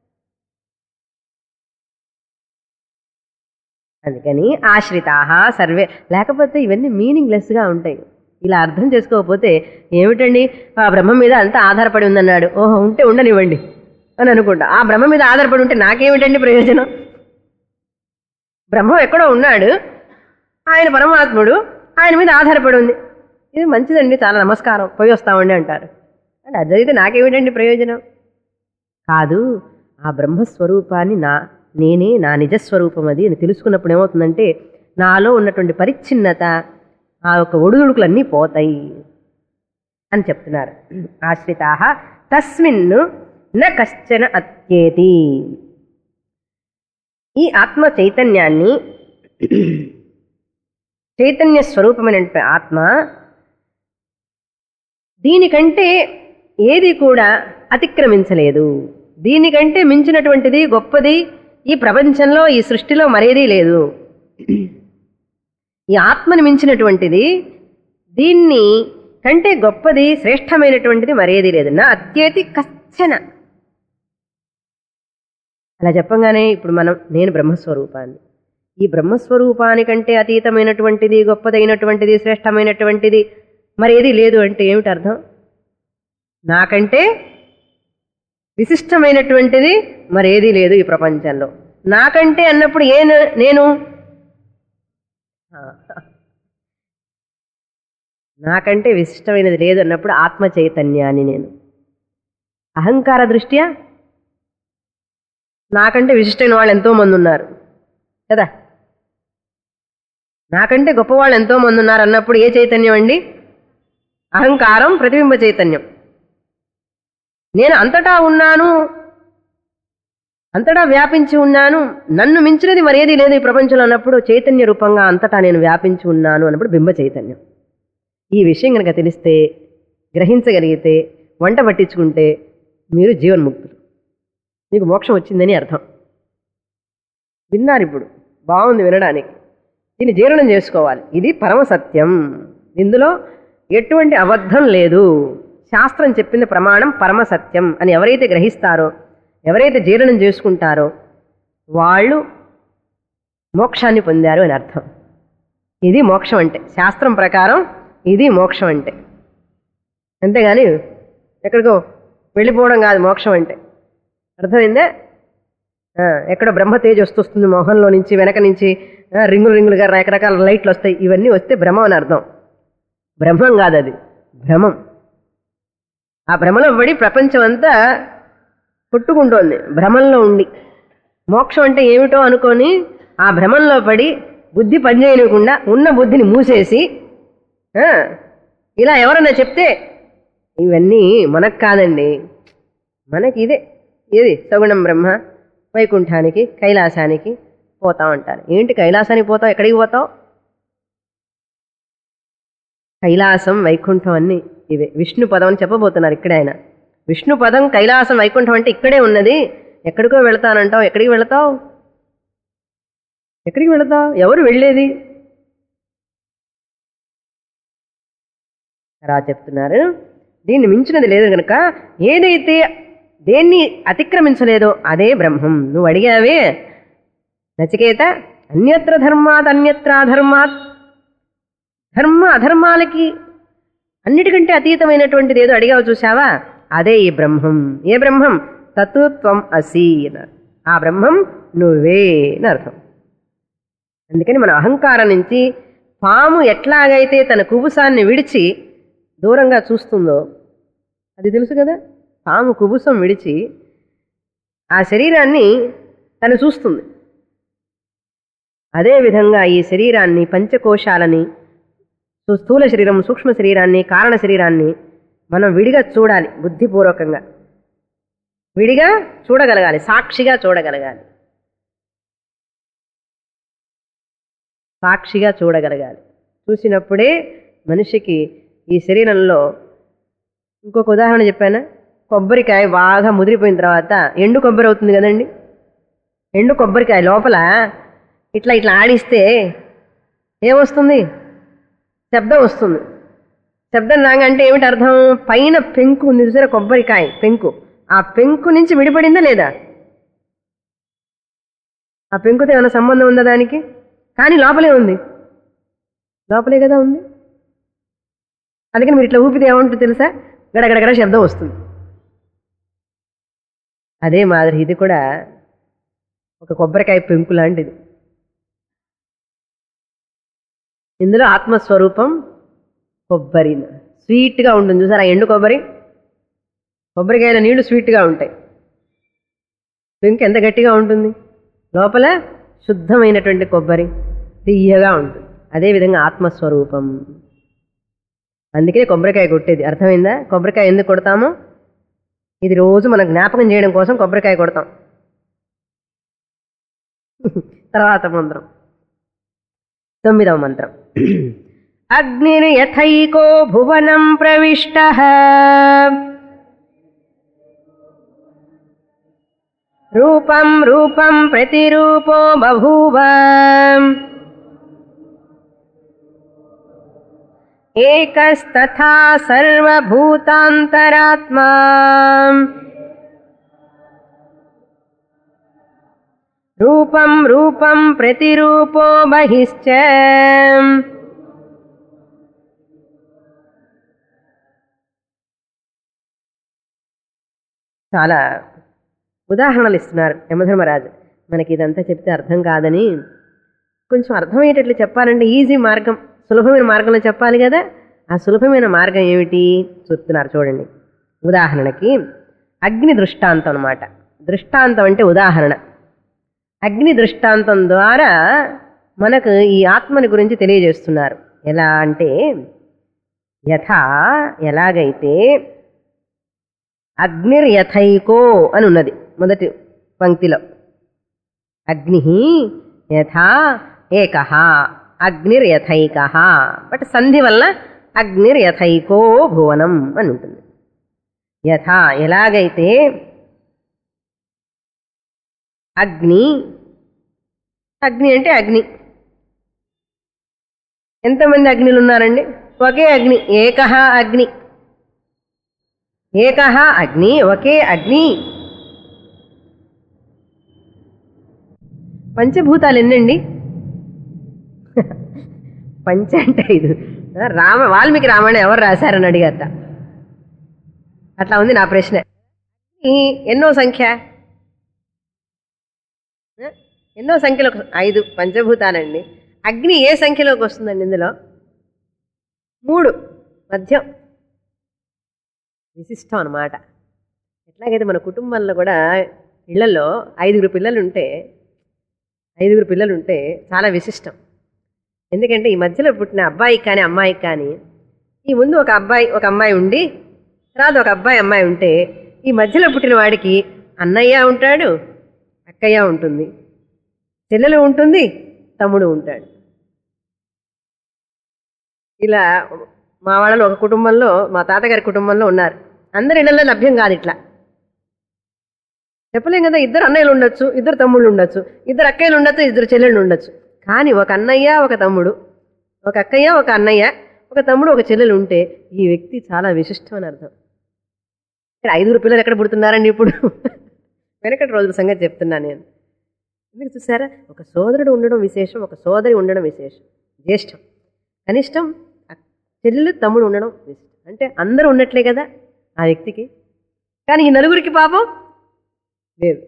అందుకని ఆశ్రితాహ సర్వే లేకపోతే ఇవన్నీ మీనింగ్లెస్గా ఉంటాయి ఇలా అర్థం చేసుకోకపోతే ఏమిటండి ఆ బ్రహ్మ మీద అంతా ఆధారపడి ఉందన్నాడు ఓహో ఉంటే ఉండనివ్వండి అని అనుకుంటా ఆ బ్రహ్మ మీద ఆధారపడి ఉంటే నాకేమిటండి ప్రయోజనం బ్రహ్మం ఎక్కడో ఉన్నాడు ఆయన పరమాత్ముడు ఆయన మీద ఆధారపడి ఉంది ఇది మంచిదండి చాలా నమస్కారం పోయి వస్తామండి అంటారు అంటే అది జరిగితే నాకేమిటండి ప్రయోజనం కాదు ఆ బ్రహ్మస్వరూపాన్ని నా నేనే నా నిజస్వరూపం అది అని తెలుసుకున్నప్పుడు ఏమవుతుందంటే నాలో ఉన్నటువంటి పరిచ్ఛిన్నత ఆ యొక్క ఒడుదుడుకులన్నీ పోతాయి అని చెప్తున్నారు ఆశ్రితా తస్మిన్ న కశ్చన అత్యేతి ఈ ఆత్మ చైతన్యాన్ని చైతన్య స్వరూపమైనటువంటి ఆత్మ దీనికంటే ఏది కూడా అతిక్రమించలేదు దీనికంటే మించినటువంటిది గొప్పది ఈ ప్రపంచంలో ఈ సృష్టిలో మరేదీ లేదు ఈ ఆత్మని మించినటువంటిది దీన్ని కంటే గొప్పది శ్రేష్టమైనటువంటిది మరేది లేదు నా అత్యేతి కచ్చన అలా చెప్పంగానే ఇప్పుడు మనం నేను బ్రహ్మస్వరూపాన్ని ఈ బ్రహ్మస్వరూపానికంటే అతీతమైనటువంటిది గొప్పదైనటువంటిది శ్రేష్టమైనటువంటిది మరేది లేదు అంటే ఏమిటి అర్థం నాకంటే విశిష్టమైనటువంటిది మరేది లేదు ఈ ప్రపంచంలో నాకంటే అన్నప్పుడు ఏ న- నేను ఆ, నాకంటే విశిష్టమైనది లేదు అన్నప్పుడు ఆత్మ చైతన్యాన్ని నేను అహంకార దృష్ట్యా నాకంటే విశిష్టమైన వాళ్ళు ఎంతో మంది ఉన్నారు కదా నాకంటే గొప్పవాళ్ళు ఎంతో మంది ఉన్నారు అన్నప్పుడు ఏ చైతన్యం అండి అహంకారం ప్రతిబింబ చైతన్యం నేను అంతటా ఉన్నాను అంతటా వ్యాపించి ఉన్నాను నన్ను మించినది మరేది లేదు ఈ ప్రపంచంలో అన్నప్పుడు చైతన్య రూపంగా అంతటా నేను వ్యాపించి ఉన్నాను అన్నప్పుడు బింబ చైతన్యం ఈ విషయం కనుక తెలిస్తే గ్రహించగలిగితే వంట పట్టించుకుంటే మీరు జీవన్ముక్తులు మీకు మోక్షం వచ్చిందని అర్థం విన్నారు ఇప్పుడు బాగుంది వినడానికి దీన్ని జీర్ణం చేసుకోవాలి ఇది పరమ సత్యం ఇందులో ఎటువంటి అబద్ధం లేదు శాస్త్రం చెప్పింది ప్రమాణం పరమ సత్యం అని ఎవరైతే గ్రహిస్తారో ఎవరైతే జీర్ణం చేసుకుంటారో వాళ్ళు మోక్షాన్ని పొందారు అని అర్థం ఇది మోక్షం అంటే శాస్త్రం ప్రకారం ఇది మోక్షం అంటే అంతేగాని ఎక్కడికో వెళ్ళిపోవడం కాదు మోక్షం అంటే అర్థమైందా ఆ, ఎక్కడ బ్రహ్మ తేజ్ వస్తుంది మొహంలో నుంచి వెనక నుంచి ఆ, రింగులు రింగులుగా రకరకాల లైట్లు వస్తాయి ఇవన్నీ వస్తే భ్రమం అని అర్థం బ్రహ్మం కాదు అది భ్రమం ఆ భ్రమలో పడి ప్రపంచం అంతా కొట్టుకుంటోంది భ్రమంలో ఉండి మోక్షం అంటే ఏమిటో అనుకొని ఆ భ్రమంలో పడి బుద్ధి పనిచేయకుండా ఉన్న బుద్ధిని మూసేసి ఆ, ఇలా ఎవరన్నా చెప్తే ఇవన్నీ మనకు కాదండి మనకి ఇదే ఏది సగుణం బ్రహ్మ వైకుంఠానికి కైలాసానికి పోతా ఉంటారు ఏంటి కైలాసానికి పోతావు ఎక్కడికి పోతావు కైలాసం వైకుంఠం అన్ని ఇవే విష్ణు పదం అని చెప్పబోతున్నారు ఇక్కడే ఆయన విష్ణు పదం కైలాసం వైకుంఠం అంటే ఇక్కడే ఉన్నది ఎక్కడికో వెళతానంటావు ఎక్కడికి వెళతావు ఎక్కడికి వెళతావు ఎవరు వెళ్ళేది రా చెప్తున్నారు దీన్ని మించినది లేదు కనుక ఏదైతే దేన్ని అతిక్రమించలేదో అదే బ్రహ్మం నువ్వు అడిగావే నచికేత అన్యత్ర ధర్మాత్ అన్యత్ర అధర్మాత్ ధర్మ అధర్మాలకి అన్నిటికంటే అతీతమైనటువంటిది ఏదో అడిగావు చూసావా అదే ఈ బ్రహ్మం ఏ బ్రహ్మం తత్వం అసి అన్నారు ఆ బ్రహ్మం నువ్వే అని అర్థం అందుకని మన అహంకారం నుంచి పాము ఎట్లాగైతే తన కుబుసాన్ని విడిచి దూరంగా చూస్తుందో అది తెలుసు కదా పాము కుబుసం విడిచి ఆ శరీరాన్ని తను చూస్తుంది అదేవిధంగా ఈ శరీరాన్ని పంచకోశాలని సు- స్థూల శరీరం సూక్ష్మ శరీరాన్ని కారణ శరీరాన్ని మనం విడిగా చూడాలి బుద్ధిపూర్వకంగా విడిగా చూడగలగాలి సాక్షిగా చూడగలగాలి సాక్షిగా చూడగలగాలి చూసినప్పుడే మనిషికి ఈ శరీరంలో ఇంకొక ఉదాహరణ చెప్పానా కొబ్బరికాయ బాగా ముదిరిపోయిన తర్వాత ఎండు కొబ్బరి అవుతుంది కదండి ఎండు కొబ్బరికాయ లోపల ఇట్లా ఇట్లా ఆడిస్తే ఏమొస్తుంది శబ్దం వస్తుంది శబ్దం రాగంటే ఏమిటి అర్థం పైన పెంకు ఉంది చూసారా కొబ్బరికాయ పెంకు ఆ పెంకు నుంచి విడిపడిందా లేదా ఆ పెంకుతో ఏమైనా సంబంధం ఉందా దానికి కానీ లోపలే ఉంది లోపలే కదా ఉంది అందుకని మీరు ఇట్లా ఊపితే ఏమంటుంది తెలుసా గడగడగడ శబ్దం వస్తుంది అదే మాదిరి ఇది కూడా ఒక కొబ్బరికాయ పెంకు లాంటిది ఇందులో ఆత్మస్వరూపం కొబ్బరి స్వీట్గా ఉంటుంది చూసారా ఎండు కొబ్బరి కొబ్బరికాయల నీళ్లు స్వీట్గా ఉంటాయి పెంకు ఎంత గట్టిగా ఉంటుంది లోపల శుద్ధమైనటువంటి కొబ్బరి తీయగా ఉంటుంది అదేవిధంగా ఆత్మస్వరూపం అందుకే కొబ్బరికాయ కొట్టేది అర్థమైందా కొబ్బరికాయ ఎందుకు కొడతామో ఇది రోజు మనం జ్ఞాపకం చేయడం కోసం కొబ్బరికాయ కొడతాం తర్వాత మంత్రం తొమ్మిదవ మంత్రం అగ్నిర్యథైకో భువనం ప్రవిష్ట రూపం రూపం ప్రతిరూపో బభూవ ఏకస్తథా సర్వభూతాంతరాత్మా రూపం రూపం ప్రతిరూపో బహిశ్చ చాలా ఉదాహరణలు ఇస్తున్నారు యమధర్మరాజు మనకి ఇదంతా చెప్తే అర్థం కాదని కొంచెం అర్థమయ్యేటట్లు చెప్పాలంటే ఈజీ మార్గం సులభమైన మార్గంలో చెప్పాలి కదా ఆ సులభమైన మార్గం ఏమిటి చెప్తున్నారు చూడండి ఉదాహరణకి అగ్ని దృష్టాంతం అన్నమాట దృష్టాంతం అంటే ఉదాహరణ అగ్ని దృష్టాంతం ద్వారా మనకు ఈ ఆత్మని గురించి తెలియజేస్తున్నారు ఎలా అంటే యథా ఎలాగైతే అగ్నిర్యథైకో అని ఉన్నది మొదటి పంక్తిలో అగ్ని యథా ఏక అగ్నిర్యథైక బట్ సంధి వల్ల అగ్నిర్యథైకో భువనం అని ఉంటుంది యథా ఎలాగైతే అగ్ని అగ్ని అంటే అగ్ని ఎంతమంది అగ్నిలు ఉన్నారండి ఒకే అగ్ని ఏక అగ్ని ఏక అగ్ని ఒకే అగ్ని పంచభూతాలు ఎన్నండి పంచ అంటే ఐదు రామ వాల్మీకి రామాయణం ఎవరు రాశారని అడిగారట అట్లా ఉంది నా ప్రశ్న ఈ ఎన్నో సంఖ్య ఆ? ఎన్నో సంఖ్యలో ఐదు పంచభూతాలండి అగ్ని ఏ సంఖ్యలోకి వస్తుందండి ఇందులో మూడు మధ్యం విశిష్టం అన్నమాట ఎట్లాగైతే మన కుటుంబంలో కూడా ఇళ్లలో ఐదుగురు పిల్లలు ఉంటే ఐదుగురు పిల్లలు ఉంటే చాలా విశిష్టం ఎందుకంటే ఈ మధ్యలో పుట్టిన అబ్బాయికి కానీ అమ్మాయికి కానీ ఈ ముందు ఒక అబ్బాయి ఒక అమ్మాయి ఉండి తర్వాత ఒక అబ్బాయి అమ్మాయి ఉంటే ఈ మధ్యలో పుట్టిన వాడికి అన్నయ్య ఉంటాడు అక్కయ్య ఉంటుంది చెల్లెలు ఉంటుంది తమ్ముడు ఉంటాడు ఇలా మా వాళ్ళలో ఒక కుటుంబంలో మా తాతగారి కుటుంబంలో ఉన్నారు అందరి ఇళ్లలో లభ్యం కాదు ఇట్లా చెప్పలేం కదా ఇద్దరు అన్నయ్యలు ఉండొచ్చు ఇద్దరు తమ్ముళ్ళు ఉండొచ్చు ఇద్దరు అక్కయ్యలు ఉండొచ్చు ఇద్దరు చెల్లెళ్ళు ఉండొచ్చు కానీ ఒక అన్నయ్య ఒక తమ్ముడు ఒక అక్కయ్య ఒక అన్నయ్య ఒక తమ్ముడు ఒక చెల్లెలు ఉంటే ఈ వ్యక్తి చాలా విశిష్టం అని అర్థం ఇక్కడ ఐదుగురు పిల్లలు ఎక్కడ పుడుతున్నారండి ఇప్పుడు వెనకటి రోజుల సంగతి చెప్తున్నా నేను ఎందుకు చూసారా ఒక సోదరుడు ఉండడం విశేషం ఒక సోదరి ఉండడం విశేషం జ్యేష్టం కనిష్టం అక్- చెల్లెలు తమ్ముడు ఉండడం విశేషం అంటే అందరూ ఉన్నట్లే కదా ఆ వ్యక్తికి కానీ ఈ నలుగురికి పాపం లేదు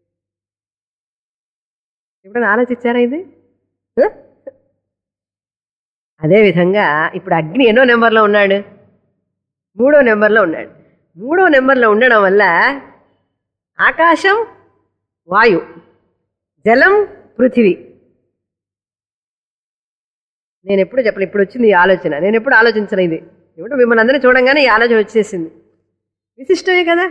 ఎప్పుడైనా ఆలోచించారా ఇది హ? అదేవిధంగా ఇప్పుడు అగ్ని ఎన్నో నెంబర్లో ఉన్నాడు మూడో నెంబర్లో ఉన్నాడు మూడో నెంబర్లో ఉండడం వల్ల ఆకాశం వాయు జలం పృథివీ నేను ఎప్పుడు చెప్పలే ఇప్పుడు వచ్చింది ఈ ఆలోచన నేను ఎప్పుడు ఆలోచించను ఇది ఇప్పుడు మిమ్మల్ని అందరినీ చూడంగానే ఈ ఆలోచన వచ్చేసింది విశిష్టమే కదా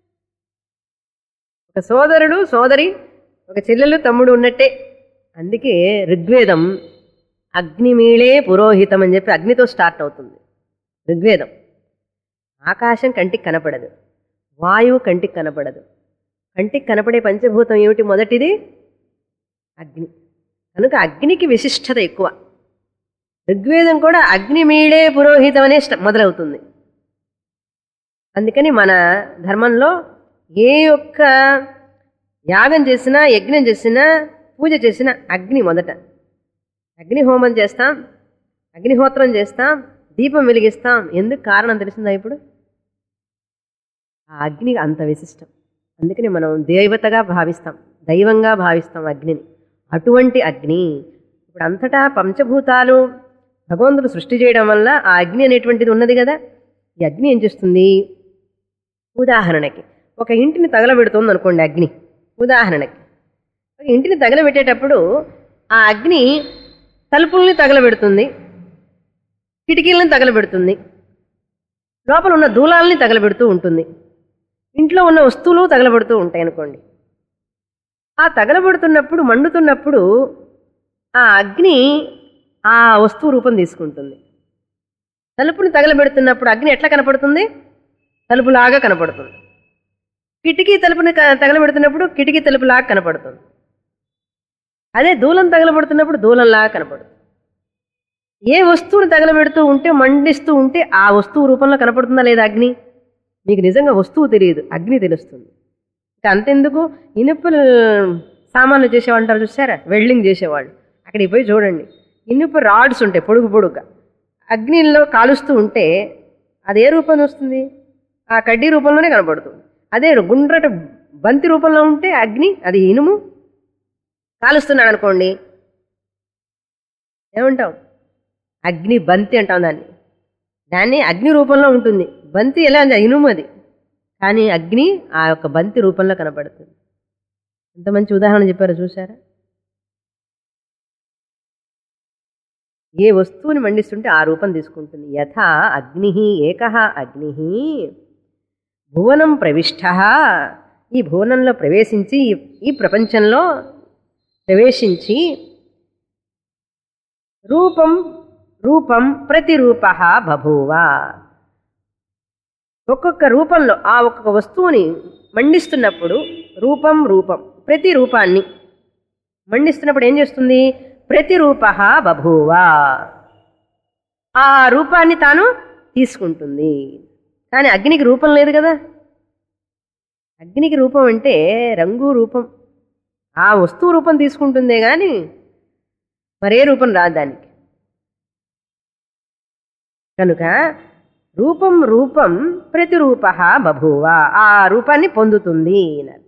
ఒక సోదరుడు సోదరి ఒక చెల్లెలు తమ్ముడు ఉన్నట్టే అందుకే ఋగ్వేదం అగ్నిమీళే పురోహితం అని చెప్పి అగ్నితో స్టార్ట్ అవుతుంది ఋగ్వేదం ఆకాశం కంటికి కనపడదు వాయువు కంటికి కనపడదు కంటికి కనపడే పంచభూతం ఏమిటి మొదటిది అగ్ని కనుక అగ్నికి విశిష్టత ఎక్కువ ఋగ్వేదం కూడా అగ్నిమీడే పురోహితం అనే స్ట- మొదలవుతుంది అందుకని మన ధర్మంలో ఏ ఒక్క యాగం చేసినా యజ్ఞం చేసినా పూజ చేసినా అగ్ని మొదట అగ్ని హోమం చేస్తాం అగ్నిహోత్రం చేస్తాం దీపం వెలిగిస్తాం ఎందుకు కారణం తెలిసిందా ఇప్పుడు ఆ అగ్ని అంత విశిష్టం అందుకని మనం దేవతగా భావిస్తాం దైవంగా భావిస్తాం అగ్నిని అటువంటి అగ్ని ఇప్పుడు అంతటా పంచభూతాలు భగవంతుడు సృష్టి చేయడం వల్ల ఆ అగ్ని అనేటువంటిది ఉన్నది కదా ఈ అగ్ని ఏం చేస్తుంది ఉదాహరణకి ఒక ఇంటిని తగలబెడుతుంది అనుకోండి అగ్ని ఉదాహరణకి ఒక ఇంటిని తగలబెట్టేటప్పుడు ఆ అగ్ని తలుపుల్ని తగలబెడుతుంది కిటికీలను తగలబెడుతుంది లోపల ఉన్న దూలాలని తగలబెడుతూ ఉంటుంది ఇంట్లో ఉన్న వస్తువులు తగలబడుతూ ఉంటాయి అనుకోండి ఆ తగలబడుతున్నప్పుడు మండుతున్నప్పుడు ఆ అగ్ని ఆ వస్తువు రూపం తీసుకుంటుంది తలుపుని తగలబెడుతున్నప్పుడు అగ్ని ఎట్లా కనపడుతుంది తలుపులాగా కనపడుతుంది కిటికీ తలుపుని క- తగలబెడుతున్నప్పుడు కిటికీ తలుపులాగా కనపడుతుంది అదే దూలం తగలబడుతున్నప్పుడు దూలంలాగా కనపడుతుంది ఏ వస్తువుని తగలబెడుతూ ఉంటే మండిస్తూ ఉంటే ఆ వస్తువు రూపంలో కనపడుతుందా లేదా అగ్ని మీకు నిజంగా వస్తువు తెలియదు అగ్ని తెలుస్తుంది ఇంకా అంతెందుకు ఇనుప సామాన్లు చేసేవాళ్ళు అంటారు చూసారా వెల్డింగ్ చేసేవాళ్ళు అక్కడికి పోయి చూడండి ఇనుప రాడ్స్ ఉంటాయి పొడుగు పొడుగ్గా అగ్నిలో కాలుస్తూ ఉంటే అది ఏ రూపంలో వస్తుంది ఆ కడ్డీ రూపంలోనే కనపడుతుంది అదే గుండ్రట బంతి రూపంలో ఉంటే అగ్ని అది ఇనుము కాలుస్తున్నాడు అనుకోండి ఏమంటాం అగ్ని బంతి అంటాం దాన్ని దాన్ని అగ్ని రూపంలో ఉంటుంది బంతి ఎలా అంటే ఇనుము అది కానీ అగ్ని ఆ యొక్క బంతి రూపంలో కనపడుతుంది ఎంత మంచి ఉదాహరణ చెప్పారో చూసారా ఏ వస్తువుని మండిస్తుంటే ఆ రూపం తీసుకుంటుంది యథా అగ్ని ఏక అగ్ని భువనం ప్రవిష్ట ఈ భువనంలో ప్రవేశించి ఈ- ఈ ప్రపంచంలో ప్రవేశించి రూపం రూపం ప్రతిరూప బభూవ ఒక్కొక్క రూపంలో ఆ ఒక్కొక్క వస్తువుని మండిస్తున్నప్పుడు రూపం రూపం ప్రతి రూపాన్ని మండిస్తున్నప్పుడు ఏం చేస్తుంది ప్రతిరూప బభూవ ఆ రూపాన్ని తాను తీసుకుంటుంది కానీ అగ్నికి రూపం లేదు కదా అగ్నికి రూపం అంటే రంగు రూపం ఆ వస్తువు రూపం తీసుకుంటుందే కానీ మరే రూపం రాదు దానికి కనుక రూపం రూపం ప్రతిరూప బభూవ ఆ రూపాన్ని పొందుతుంది అన్నారు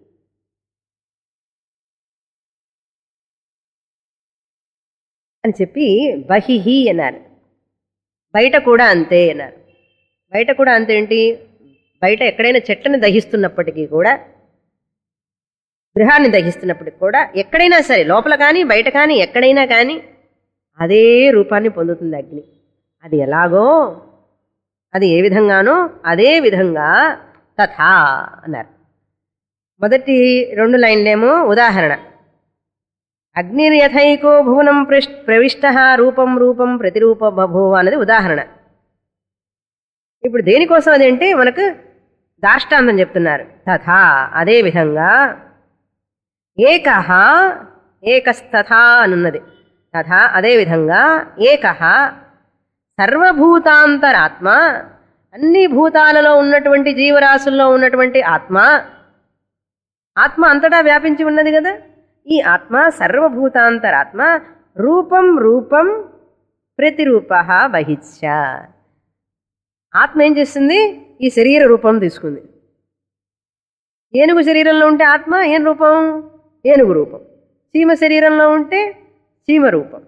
అని చెప్పి బహిహి అన్నారు బయట కూడా అంతే అన్నారు బయట కూడా అంతే ఏంటి బయట ఎక్కడైనా చెట్లను దహిస్తున్నప్పటికీ కూడా గృహాన్ని దహిస్తున్నప్పటికి కూడా ఎక్కడైనా సరే లోపల కానీ బయట కానీ ఎక్కడైనా కానీ అదే రూపాన్ని పొందుతుంది అగ్ని అది ఎలాగో అది ఏ విధంగానో అదే విధంగా తథా అన్నారు మొదటి రెండు లైన్లేమో ఉదాహరణ అగ్నిర్యథైకో భువనం ప్రవిష్ ప్రవిష్ట రూపం రూపం ప్రతిరూప బభూవ అనేది ఉదాహరణ ఇప్పుడు దేనికోసం అదేంటే మనకు దాష్టాంతం చెప్తున్నారు తథా అదే విధంగా ఏకహ ఏకస్తథా అనున్నది తథా అదే విధంగా ఏకహ సర్వభూతాంతరాత్మ అన్ని భూతాలలో ఉన్నటువంటి జీవరాశుల్లో ఉన్నటువంటి ఆత్మ ఆత్మ అంతటా వ్యాపించి ఉన్నది కదా ఈ ఆత్మ సర్వభూతాంతరాత్మ రూపం రూపం ప్రతిరూప వహిత్య ఆత్మ ఏం చేస్తుంది ఈ శరీర రూపం తీసుకుంది ఏనుగు శరీరంలో ఉంటే ఆత్మ ఏం రూపం ఏనుగు రూపం చీమ శరీరంలో ఉంటే చీమ రూపం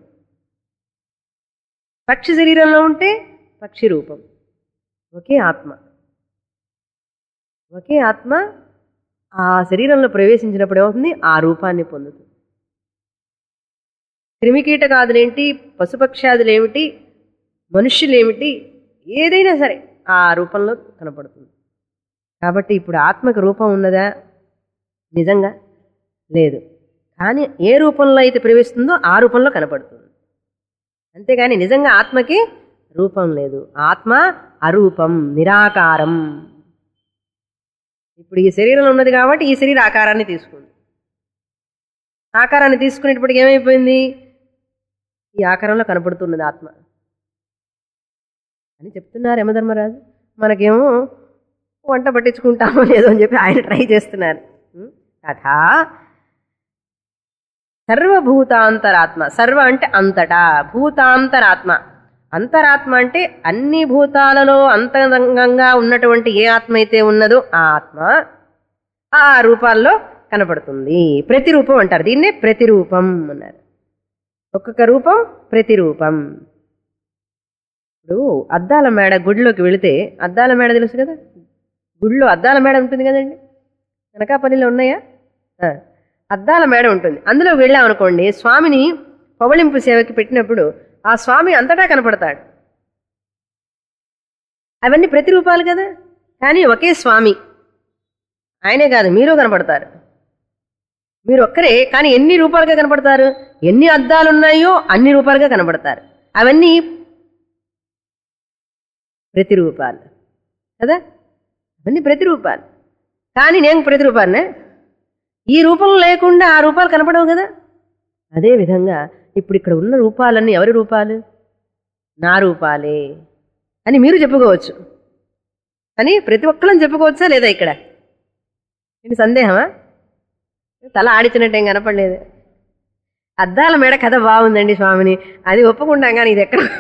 పక్షి శరీరంలో ఉంటే పక్షి రూపం ఒకే ఆత్మ ఒకే ఆత్మ ఆ శరీరంలో ప్రవేశించినప్పుడు ఏమవుతుంది ఆ రూపాన్ని పొందుతుంది క్రిమికీటకాదులేంటి పశుపక్షాదులేమిటి మనుష్యులేమిటి ఏదైనా సరే ఆ రూపంలో కనపడుతుంది కాబట్టి ఇప్పుడు ఆత్మకి రూపం ఉన్నదా నిజంగా లేదు కానీ ఏ రూపంలో అయితే ప్రవేశిస్తుందో ఆ రూపంలో కనపడుతుంది అంతేగాని నిజంగా ఆత్మకి రూపం లేదు ఆత్మ అరూపం నిరాకారం ఇప్పుడు ఈ శరీరంలో ఉన్నది కాబట్టి ఈ శరీర ఆకారాన్ని తీసుకుంది ఆకారాన్ని తీసుకునేటప్పటికి ఏమైపోయింది ఈ ఆకారంలో కనపడుతున్నది ఆత్మ అని చెప్తున్నారు యమధర్మరాజు మనకేమో వంట పట్టించుకుంటామో లేదో అని చెప్పి ఆయన ట్రై చేస్తున్నారు ఉం? తథా సర్వభూతాంతరాత్మ సర్వ అంటే అంతటా భూతాంతరాత్మ అంతరాత్మ అంటే అన్ని భూతాలలో అంతరంగంగా ఉన్నటువంటి ఏ ఆత్మ అయితే ఉన్నదో ఆ ఆత్మ ఆ రూపాల్లో కనపడుతుంది ప్రతిరూపం అంటారు దీన్నే ప్రతిరూపం అన్నారు ఒక్కొక్క రూపం ప్రతిరూపం ఇప్పుడు అద్దాల మేడ గుడిలోకి వెళితే అద్దాల మేడ తెలుసు కదా గుడిలో అద్దాల మేడ ఉంటుంది కదండి అనకాపల్లిలో ఉన్నాయా ఆ, అద్దాల మేడ ఉంటుంది అందులో వెళ్ళామనుకోండి స్వామిని పవళింపు సేవకి పెట్టినప్పుడు ఆ స్వామి అంతటా కనపడతాడు అవన్నీ ప్రతిరూపాలు కదా కానీ ఒకే స్వామి ఆయనే కాదు మీరు కనపడతారు మీరు ఒక్కరే కానీ ఎన్ని రూపాలుగా కనపడతారు ఎన్ని అద్దాలు ఉన్నాయో అన్ని రూపాలుగా కనపడతారు అవన్నీ ప్రతిరూపాలు కదా అవన్నీ ప్రతిరూపాలు కానీ నేను ప్రతిరూపాన్నే ఈ రూపం లేకుండా ఆ రూపాలు కనపడవు కదా అదే విధంగా ఇప్పుడు ఇక్కడ ఉన్న రూపాలన్నీ ఎవరి రూపాలు నా రూపాలే అని మీరు చెప్పుకోవచ్చు అని ప్రతి ఒక్కళ్ళని చెప్పుకోవచ్చా లేదా ఇక్కడ ఏంటి సందేహమా తల ఆడించినట్టేం కనపడలేదు అద్దాల మేడ కథ బాగుందండి స్వామిని అది ఒప్పుకుంటాం కానీ ఇది ఎక్కడ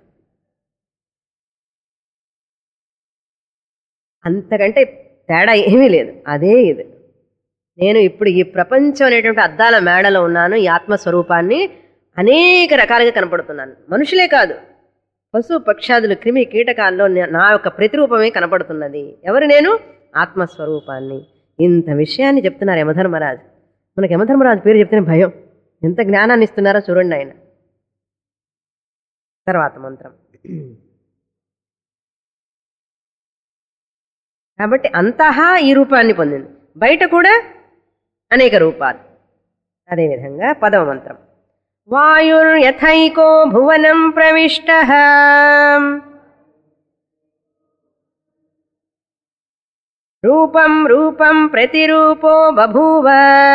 అంతకంటే తేడా ఏమీ లేదు అదే ఇది నేను ఇప్పుడు ఈ ప్రపంచం అనేటువంటి అద్దాల మేడలో ఉన్నాను ఈ ఆత్మస్వరూపాన్ని అనేక రకాలుగా కనపడుతున్నాను మనుషులే కాదు పశు పక్షాదులు క్రిమి కీటకాల్లో నే- నా యొక్క ప్రతిరూపమే కనపడుతున్నది ఎవరు నేను ఆత్మస్వరూపాన్ని ఇంత విషయాన్ని చెప్తున్నారు యమధర్మరాజు మనకి యమధర్మరాజు పేరు చెప్తేనే భయం ఎంత జ్ఞానాన్ని ఇస్తున్నారో చూడండి ఆయన తర్వాత మంత్రం కాబట్టి అంతహా ఈ రూపాన్ని పొందింది బయట కూడా అనేక రూపాలు అదేవిధంగా పదవ మంత్రం వాయుర్యథైకో భువనం ప్రవిష్ట రూపం రూపం ప్రతిరూపో బభూవ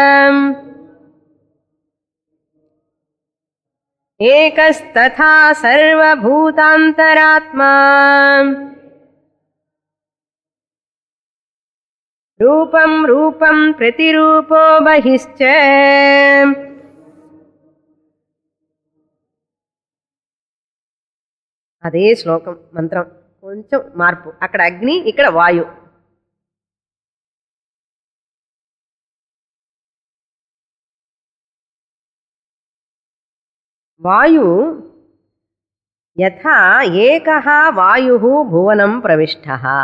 ఏకస్తథా సర్వభూతాంతరాత్మా రూపం రూపం ప్రతిరూపో బహిశ్చ అదే శ్లోకం మంత్రం కొంచెం మార్పు అక్కడ అగ్ని ఇక్కడ వాయు వాయు యథా ఏక వాయు భువనం ప్రవిష్ట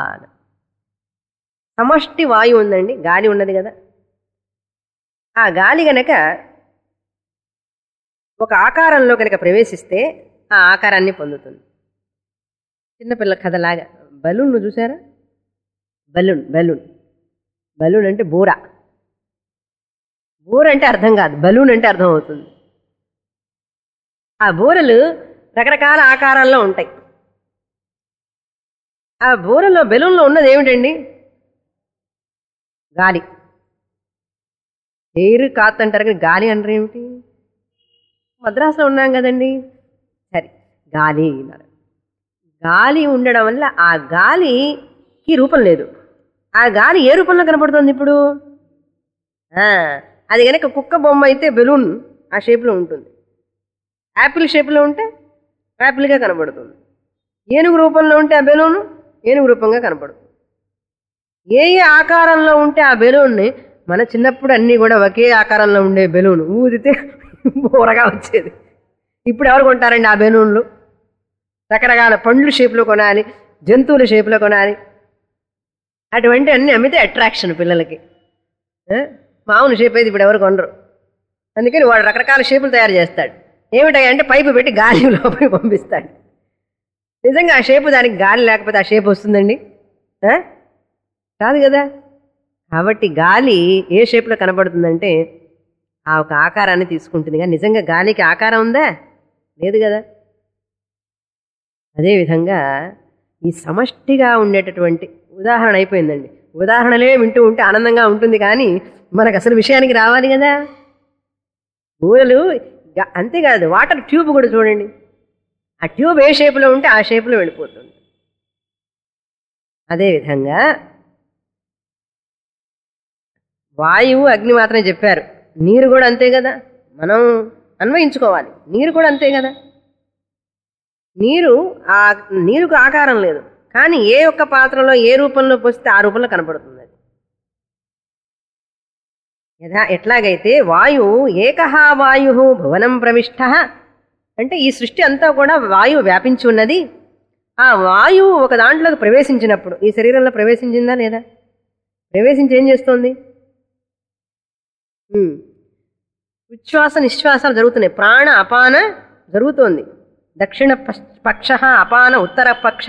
సమష్టి వాయువు ఉందండి గాలి ఉన్నది కదా ఆ గాలి గనక ఒక ఆకారంలో కనుక ప్రవేశిస్తే ఆ ఆకారాన్ని పొందుతుంది చిన్నపిల్ల కథలాగా బలూన్ చూసారా బలూన్ బలూన్ బలూన్ అంటే బూర బూర అంటే అర్థం కాదు బలూన్ అంటే అర్థం అవుతుంది ఆ బూరలు రకరకాల ఆకారాల్లో ఉంటాయి ఆ బూరలో బెలూన్లో ఉన్నది ఏమిటండి గాలి ఎయిర్ కాత్ అంటారు కానీ గాలి అంటారు ఏమిటి మద్రాసులో ఉన్నాం కదండి సరే గాలి అన్నారు గాలి ఉండడం వల్ల ఆ గాలికి రూపం లేదు ఆ గాలి ఏ రూపంలో కనపడుతుంది ఇప్పుడు ఆ, అది కనుక కుక్క బొమ్మ అయితే బెలూన్ ఆ షేప్లో ఉంటుంది యాపిల్ షేప్లో ఉంటే యాపిల్గా కనపడుతుంది ఏనుగు రూపంలో ఉంటే ఆ బెలూను ఏనుగు రూపంగా కనపడుతుంది ఏ ఏ ఆకారంలో ఉంటే ఆ బెలూన్ని మన చిన్నప్పుడు అన్నీ కూడా ఒకే ఆకారంలో ఉండే బెలూన్ ఊదితే బోరగా వచ్చేది ఇప్పుడు ఎవరు కొంటారండి ఆ బెలూన్లు రకరకాల పండ్లు షేప్లో కొనాలి జంతువుల షేప్లో కొనాలి అటువంటి అన్ని అమ్మితే అట్రాక్షన్ పిల్లలకి ఆ? మామూలు షేప్ అయితే ఇప్పుడు ఎవరు కొనరు అందుకని వాడు రకరకాల షేపులు తయారు చేస్తాడు ఏమిటాయి అంటే పైపు పెట్టి గాలి లోపలికి పంపిస్తాడు నిజంగా ఆ షేపు దానికి గాలి లేకపోతే ఆ షేప్ వస్తుందండి ఆ? కాదు కదా కాబట్టి గాలి ఏ షేప్లో కనబడుతుందంటే ఆ ఒక ఆకారాన్ని తీసుకుంటుంది కానీ నిజంగా గాలికి ఆకారం ఉందా లేదు కదా అదేవిధంగా ఈ సమష్టిగా ఉండేటటువంటి ఉదాహరణ అయిపోయిందండి ఉదాహరణలే వింటూ ఉంటే ఆనందంగా ఉంటుంది కానీ మనకు అసలు విషయానికి రావాలి కదా ఊరలు గ- అంతేకాదు వాటర్ ట్యూబ్ కూడా చూడండి ఆ ట్యూబ్ ఏ షేపులో ఉంటే ఆ షేపులో వెళ్ళిపోతుంది అదేవిధంగా వాయువు అగ్ని మాత్రమే చెప్పారు నీరు కూడా అంతే కదా మనం అన్వయించుకోవాలి నీరు కూడా అంతే కదా నీరు ఆ నీరుకు ఆకారం లేదు కానీ ఏ ఒక్క పాత్రలో ఏ రూపంలో పోస్తే ఆ రూపంలో కనపడుతుంది అది యథా ఎట్లాగైతే వాయువు ఏకహ వాయు భువనం ప్రవిష్ట అంటే ఈ సృష్టి అంతా కూడా వాయువు వ్యాపించి ఉన్నది ఆ వాయువు ఒక దాంట్లోకి ప్రవేశించినప్పుడు ఈ శరీరంలో ప్రవేశించిందా లేదా ప్రవేశించి ఏం చేస్తోంది ఉమ్. ఉచ్ఛ్వాస నిశ్వాసాలు జరుగుతున్నాయి ప్రాణ అపాన జరుగుతోంది దక్షిణ పక్ష అపాన ఉత్తర పక్ష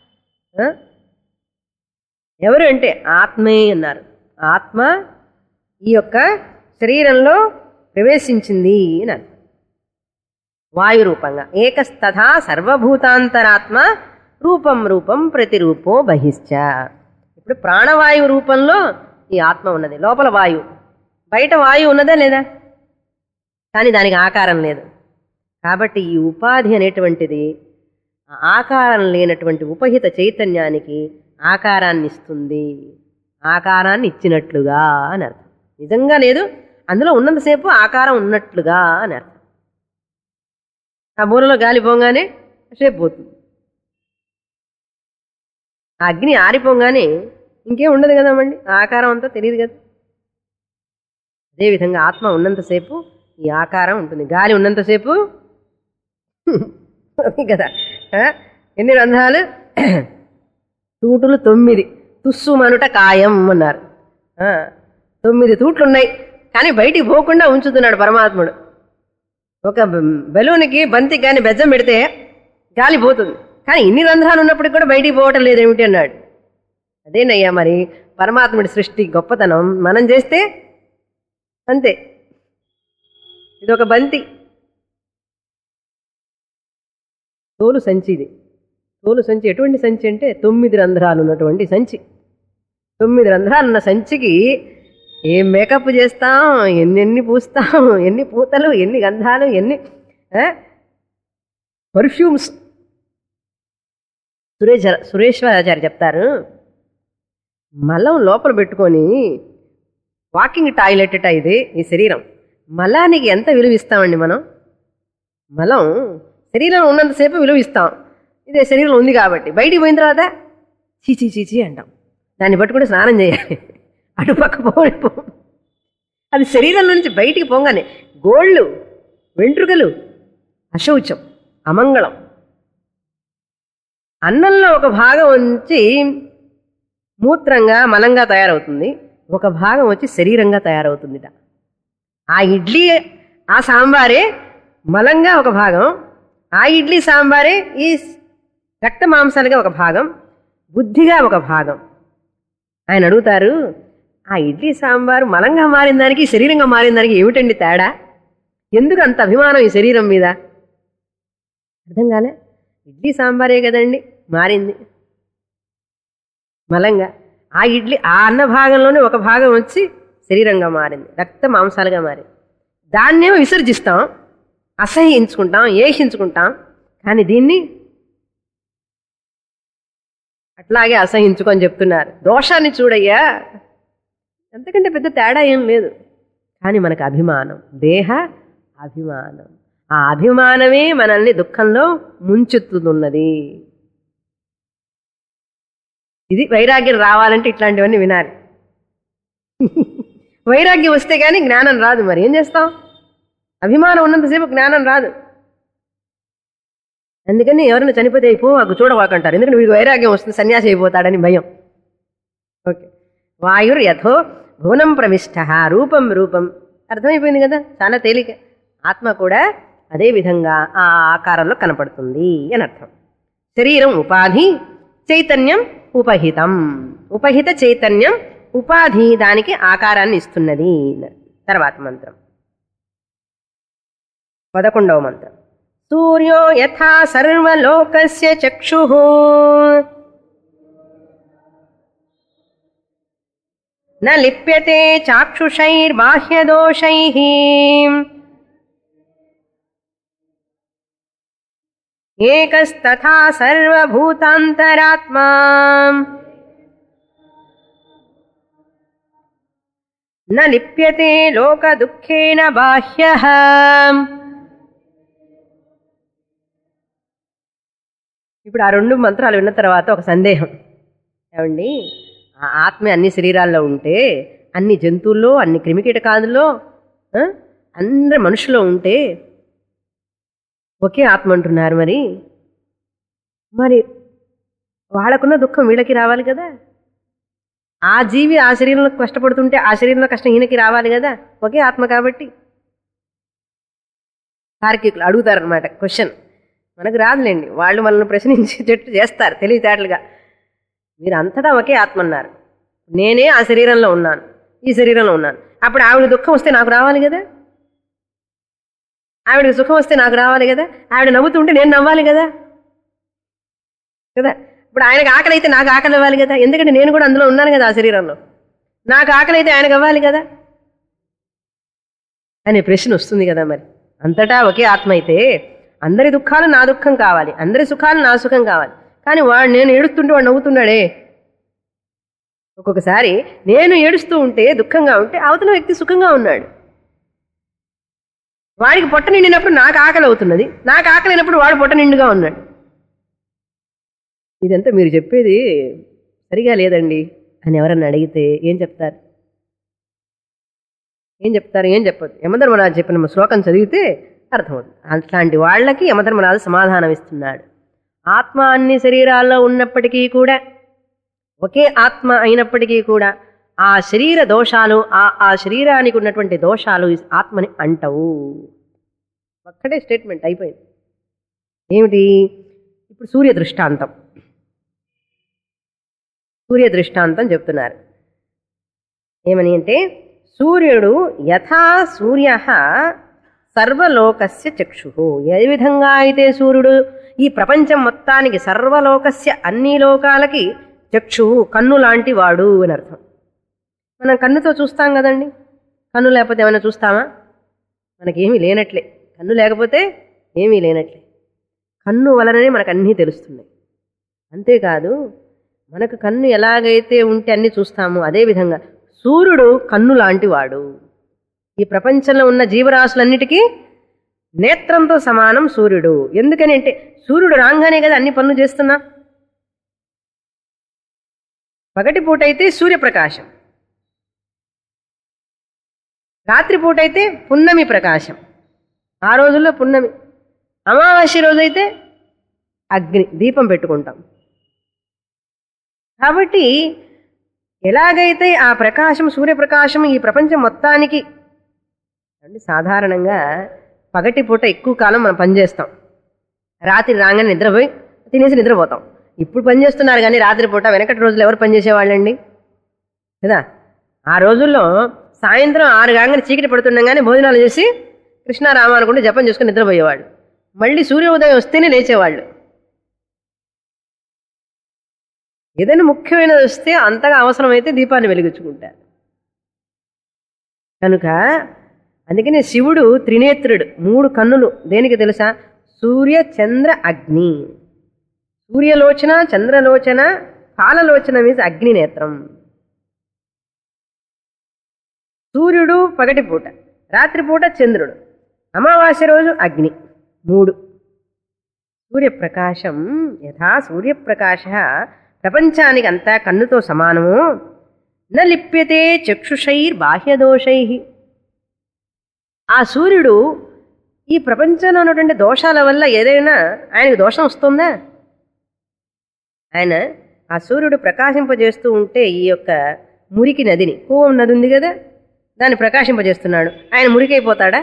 ఎవరు అంటే ఆత్మే అన్నారు ఆత్మ ఈ యొక్క శరీరంలో ప్రవేశించింది అని అర్థం వాయు రూపంగా ఏకస్తథా సర్వభూతాంతరాత్మ రూపం రూపం ప్రతిరూపో బహిశ్చ ఇప్పుడు ప్రాణవాయువు రూపంలో ఈ ఆత్మ ఉన్నది లోపల వాయువు బయట వాయువు ఉన్నదా లేదా కానీ దానికి ఆకారం లేదు కాబట్టి ఈ ఉపాధి అనేటువంటిది ఆ ఆకారం లేనటువంటి ఉపహిత చైతన్యానికి ఆకారాన్ని ఇస్తుంది ఆకారాన్ని ఇచ్చినట్లుగా అని అర్థం నిజంగా లేదు అందులో ఉన్నంతసేపు ఆకారం ఉన్నట్లుగా అని అర్థం ఆ మూలలో గాలి పోగానే షేప్ పోతుంది ఆ అగ్ని ఆరిపోగానే ఇంకేం ఉండదు కదమండి ఆ ఆకారం అంతా తెలియదు కదా అదేవిధంగా ఆత్మ ఉన్నంతసేపు ఈ ఆకారం ఉంటుంది గాలి ఉన్నంతసేపు అది కదా ఆ? ఎన్ని రంధ్రాలు తూటులు తొమ్మిది తుస్సు మనుట కాయం అన్నారు ఆ, తొమ్మిది తూట్లు ఉన్నాయి కానీ బయటికి పోకుండా ఉంచుతున్నాడు పరమాత్ముడు ఒక బెలూన్కి బంతికి కానీ బెజ్జం పెడితే గాలి పోతుంది కానీ ఇన్ని రంధ్రాలు ఉన్నప్పటికి కూడా బయటికి పోవటం లేదేమిటి అన్నాడు అదేనయ్యా మరి పరమాత్ముడి సృష్టి గొప్పతనం మనం చేస్తే అంతే ఇది ఒక బంతి తోలు సంచి ఇది తోలు సంచి ఎటువంటి సంచి అంటే తొమ్మిది రంధ్రాలు ఉన్నటువంటి సంచి తొమ్మిది రంధ్రాలు ఉన్న సంచికి ఏం మేకప్ చేస్తాం ఎన్నెన్ని పూస్తాం ఎన్ని పూతలు ఎన్ని గంధాలు ఎన్ని పర్ఫ్యూమ్స్ సురేష్ సురేశ్వరాచార్య చెప్తారు మలం లోపల పెట్టుకొని వాకింగ్ టాయిలెట్ అట ఇది ఈ శరీరం మలానికి ఎంత విలువ ఇస్తామండి మనం మలం శరీరం ఉన్నంతసేపు విలువ ఇస్తాం ఇదే శరీరం ఉంది కాబట్టి బయటికి పోయిన తర్వాత చీచీ చీచీ అంటాం దాన్ని పట్టుకుంటే స్నానం చేయాలి అటుపక్క పోయిపో అది శరీరం నుంచి బయటికి పోగానే గోళ్ళు వెంట్రుకలు అశౌచం అమంగళం అన్నంలో ఒక భాగం వచ్చి మూత్రంగా మలంగా తయారవుతుంది ఒక భాగం వచ్చి శరీరంగా తయారవుతుందిట ఆ ఇడ్లీ ఆ సాంబారే మలంగా ఒక భాగం ఆ ఇడ్లీ సాంబారే ఈ రక్త మాంసాలుగా ఒక భాగం బుద్ధిగా ఒక భాగం ఆయన అడుగుతారు ఆ ఇడ్లీ సాంబారు మలంగా మారిన దానికి శరీరంగా మారిన దానికి ఏమిటండి తేడా ఎందుకు అంత అభిమానం ఈ శరీరం మీద అర్థం కాలే ఇడ్లీ సాంబారే కదండి మారింది మలంగా ఆ ఇడ్లీ ఆ అన్న భాగంలోనే ఒక భాగం వచ్చి శరీరంగా మారింది రక్త మాంసాలుగా మారింది దాన్నేమో విసర్జిస్తాం అసహ్యించుకుంటాం ఏషించుకుంటాం కానీ దీన్ని అట్లాగే అసహించుకొని చెప్తున్నారు దోషాన్ని చూడయ్యా అంతకంటే పెద్ద తేడా ఏం లేదు కానీ మనకు అభిమానం దేహ అభిమానం ఆ అభిమానమే మనల్ని దుఃఖంలో ముంచెత్తుతున్నది ఇది వైరాగ్యం రావాలంటే ఇట్లాంటివన్నీ వినాలి వైరాగ్యం వస్తే కానీ జ్ఞానం రాదు మరి ఏం చేస్తాం అభిమానం ఉన్నంతసేపు జ్ఞానం రాదు అందుకని ఎవరైనా చనిపోతే అయిపో మాకు చూడవాకంటారు ఎందుకంటే వీడికి వైరాగ్యం వస్తుంది సన్యాసి అయిపోతాడని భయం ఓకే వాయుర్ యథో భువనం ప్రవిష్ట రూపం రూపం అర్థమైపోయింది కదా చాలా తేలిక ఆత్మ కూడా అదే విధంగా ఆ ఆకారంలో కనపడుతుంది అని అర్థం శరీరం ఉపాధి చైతన్యం ఉపహితం ఉపహిత చైతన్యం ఉపాధి దానికి ఆకారాన్ని ఇస్తున్నది తర్వాత మంత్రం పదకొండవ మంత్రం సూర్యో యథా సర్వలోకస్య చక్షు న లిప్యతే చాక్షుషైర్బాహ్యదోషై ఏకస్తథా సర్వభూతాంతరాత్మా న లిప్యతే లోకదుఃఖేన బాహ్యః ఇప్పుడు ఆ రెండు మంత్రాలు విన్న తర్వాత ఒక సందేహం ఏమండి ఆ ఆత్మ అన్ని శరీరాల్లో ఉంటే అన్ని జంతువుల్లో అన్ని క్రిమికీటకాదుల్లో ఆ, అందరి మనుషులో ఉంటే ఒకే ఆత్మ అంటున్నారు మరి మరి వాళ్ళకున్న దుఃఖం వీళ్ళకి రావాలి కదా ఆ జీవి ఆ శరీరంలో కష్టపడుతుంటే ఆ శరీరంలో కష్టం ఈయనకి రావాలి కదా ఒకే ఆత్మ కాబట్టి తార్కికులు అడుగుతారనమాట క్వశ్చన్ మనకు రాదులేండి వాళ్ళు మనల్ని ప్రశ్నించేటట్టు చేస్తారు తెలివితేటలుగా మీరు అంతటా ఒకే ఆత్మ అన్నారు నేనే ఆ శరీరంలో ఉన్నాను ఈ శరీరంలో ఉన్నాను అప్పుడు ఆవిడ దుఃఖం వస్తే నాకు రావాలి కదా ఆవిడకి సుఖం వస్తే నాకు రావాలి కదా ఆవిడ నవ్వుతుంటే నేను నవ్వాలి కదా కదా ఇప్పుడు ఆయనకు ఆకలి అయితే నాకు ఆకలి అవ్వాలి కదా ఎందుకంటే నేను కూడా అందులో ఉన్నాను కదా ఆ శరీరంలో నాకు ఆకలి అయితే ఆయనకు అవ్వాలి కదా అనే ప్రశ్న వస్తుంది కదా మరి అంతటా ఒకే ఆత్మ అయితే అందరి దుఃఖాలు నా దుఃఖం కావాలి అందరి సుఖాలు నా సుఖం కావాలి కానీ వాడు నేను ఏడుస్తుంటే వాడు నవ్వుతున్నాడే ఒక్కొక్కసారి నేను ఏడుస్తూ ఉంటే దుఃఖంగా ఉంటే అవతల వ్యక్తి సుఖంగా ఉన్నాడు వాడికి పొట్ట నిండినప్పుడు నాకు ఆకలి అవుతున్నది నాకు ఆకలి అయినప్పుడు వాడు పొట్ట నిండుగా ఉన్నాడు ఇదంతా మీరు చెప్పేది సరిగా లేదండి అని ఎవరన్నా అడిగితే ఏం చెప్తారు ఏం చెప్తారు ఏం చెప్పదు యమధర్మరాజు చెప్పిన శ్లోకం చదివితే అర్థమవుతుంది అట్లాంటి వాళ్ళకి యమధర్మరాజు సమాధానం ఇస్తున్నాడు ఆత్మ అన్ని శరీరాల్లో ఉన్నప్పటికీ కూడా ఒకే ఆత్మ అయినప్పటికీ కూడా ఆ శరీర దోషాలు ఆ ఆ శరీరానికి ఉన్నటువంటి దోషాలు ఈ ఆత్మని అంటవు ఒక్కటే స్టేట్మెంట్ అయిపోయింది ఏమిటి ఇప్పుడు సూర్య దృష్టాంతం సూర్య దృష్టాంతం చెప్తున్నారు ఏమని అంటే సూర్యుడు యథా సూర్య సర్వలోకస్య చక్షు ఏ విధంగా అయితే సూర్యుడు ఈ ప్రపంచం మొత్తానికి సర్వలోకస్య అన్ని లోకాలకి చక్షు కన్ను లాంటి వాడు అని అర్థం మనం కన్నుతో చూస్తాం కదండి కన్ను లేకపోతే ఏమైనా చూస్తామా మనకేమీ లేనట్లే కన్ను లేకపోతే ఏమీ లేనట్లే కన్ను వలననే మనకు అన్నీ తెలుస్తున్నాయి అంతేకాదు మనకు కన్ను ఎలాగైతే ఉంటే అన్నీ చూస్తామో అదేవిధంగా సూర్యుడు కన్ను లాంటి వాడు ఈ ప్రపంచంలో ఉన్న జీవరాశులన్నిటికీ నేత్రంతో సమానం సూర్యుడు ఎందుకని అంటే సూర్యుడు రాగానే కదా అన్ని పనులు చేస్తున్నా పగటిపూట అయితే సూర్యప్రకాశం రాత్రిపూట అయితే పున్నమి ప్రకాశం ఆ రోజుల్లో పున్నమి అమావాస్య రోజైతే అగ్ని దీపం పెట్టుకుంటాం కాబట్టి ఎలాగైతే ఆ ప్రకాశం సూర్యప్రకాశం ఈ ప్రపంచం మొత్తానికి అంటే సాధారణంగా పగటిపూట ఎక్కువ కాలం మనం పనిచేస్తాం రాత్రి రాగానే నిద్రపోయి తినేసి నిద్రపోతాం ఇప్పుడు పని చేస్తున్నారు కానీ రాత్రిపూట వెనకటి రోజులు ఎవరు పనిచేసేవాళ్ళండి కదా ఆ రోజుల్లో సాయంత్రం ఆరు కాగానే చీకటి పడుతుండగానే భోజనాలు చేసి కృష్ణారామ అనుకుంటే జపం చేసుకుని నిద్రపోయేవాళ్ళు మళ్ళీ సూర్యోదయం వస్తేనే లేచేవాళ్ళు ఏదైనా ముఖ్యమైనది వస్తే అంతగా అవసరమైతే దీపాన్ని వెలిగించుకుంటారు కనుక అందుకనే శివుడు త్రినేత్రుడు మూడు కన్నులు దేనికి తెలుసా సూర్య చంద్ర అగ్ని సూర్యలోచన చంద్రలోచన కాలలోచన మీన్స్ అగ్ని నేత్రం సూర్యుడు పగటిపూట రాత్రిపూట చంద్రుడు అమావాస్య రోజు అగ్ని మూడు సూర్యప్రకాశం యథా సూర్యప్రకాశ ప్రపంచానికి అంతా కన్నుతో సమానము న లిప్యతే చక్షుషైర్ బాహ్యదోషై ఆ సూర్యుడు ఈ ప్రపంచంలో ఉన్నటువంటి దోషాల వల్ల ఏదైనా ఆయనకు దోషం వస్తుందా ఆయన ఆ సూర్యుడు ప్రకాశింపజేస్తూ ఉంటే ఈ యొక్క మురికి నదిని కూవం నది ఉంది కదా దాన్ని ప్రకాశింపజేస్తున్నాడు ఆయన మురికైపోతాడా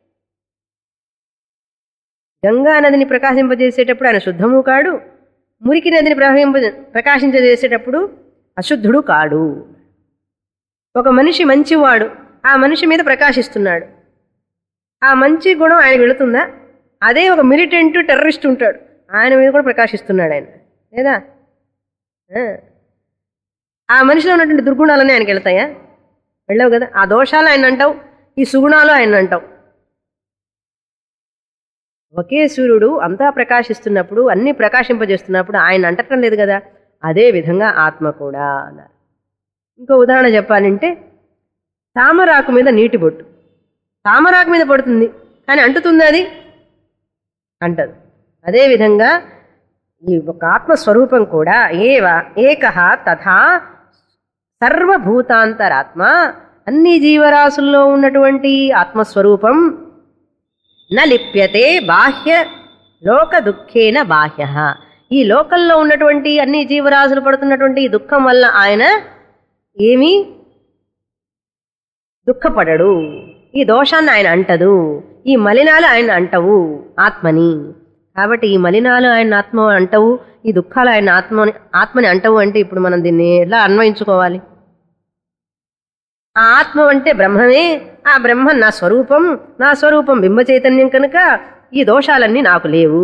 గంగా నదిని ప్రకాశింపజేసేటప్పుడు ఆయన శుద్ధము కాడు మురికి నదిని ప్రవహింప ప్రకాశింపజేసేటప్పుడు అశుద్ధుడు కాడు ఒక మనిషి మంచివాడు ఆ మనిషి మీద ప్రకాశిస్తున్నాడు ఆ మంచి గుణం ఆయన వెళుతుందా అదే ఒక మిలిటెంట్ టెర్రరిస్ట్ ఉంటాడు ఆయన మీద కూడా ప్రకాశిస్తున్నాడు ఆయన లేదా ఆ. ఆ మనిషిలో ఉన్నటువంటి దుర్గుణాలన్నీ ఆయనకి వెళ్తాయా వెళ్ళవు కదా ఆ దోషాలు ఆయన అంటావు ఈ సుగుణాలు ఆయన అంటావు ఒకే సూర్యుడు అంతా ప్రకాశిస్తున్నప్పుడు అన్ని ప్రకాశింపజేస్తున్నప్పుడు ఆయన అంటటం లేదు కదా అదే విధంగా ఆత్మ కూడా అన్నారు ఇంకో ఉదాహరణ చెప్పాలంటే తామరాకు మీద నీటి బొట్టు తామరాకు మీద పడుతుంది కానీ అంటుతుంది అది అంటదు అదేవిధంగా ఈ ఒక ఆత్మస్వరూపం కూడా ఏవ ఏక తథా సర్వభూతాంతరాత్మ అన్ని జీవరాశుల్లో ఉన్నటువంటి ఆత్మస్వరూపం న లిప్యతే బాహ్య లోక దుఃఖేన బాహ్య ఈ లోకంలో ఉన్నటువంటి అన్ని జీవరాశులు పడుతున్నటువంటి ఈ దుఃఖం వల్ల ఆయన ఏమీ దుఃఖపడడు ఈ దోషాన్ని ఆయన అంటదు ఈ మలినాలు ఆయన అంటవు ఆత్మని కాబట్టి ఈ మలినాలు ఆయన ఆత్మ అంటవు ఈ దుఃఖాలు ఆయన ఆత్మని ఆత్మని అంటవు అంటే ఇప్పుడు మనం దీన్ని ఎలా అన్వయించుకోవాలి ఆ ఆత్మ అంటే బ్రహ్మమే ఆ బ్రహ్మ నా స్వరూపం నా స్వరూపం బింబ చైతన్యం కనుక ఈ దోషాలన్నీ నాకు లేవు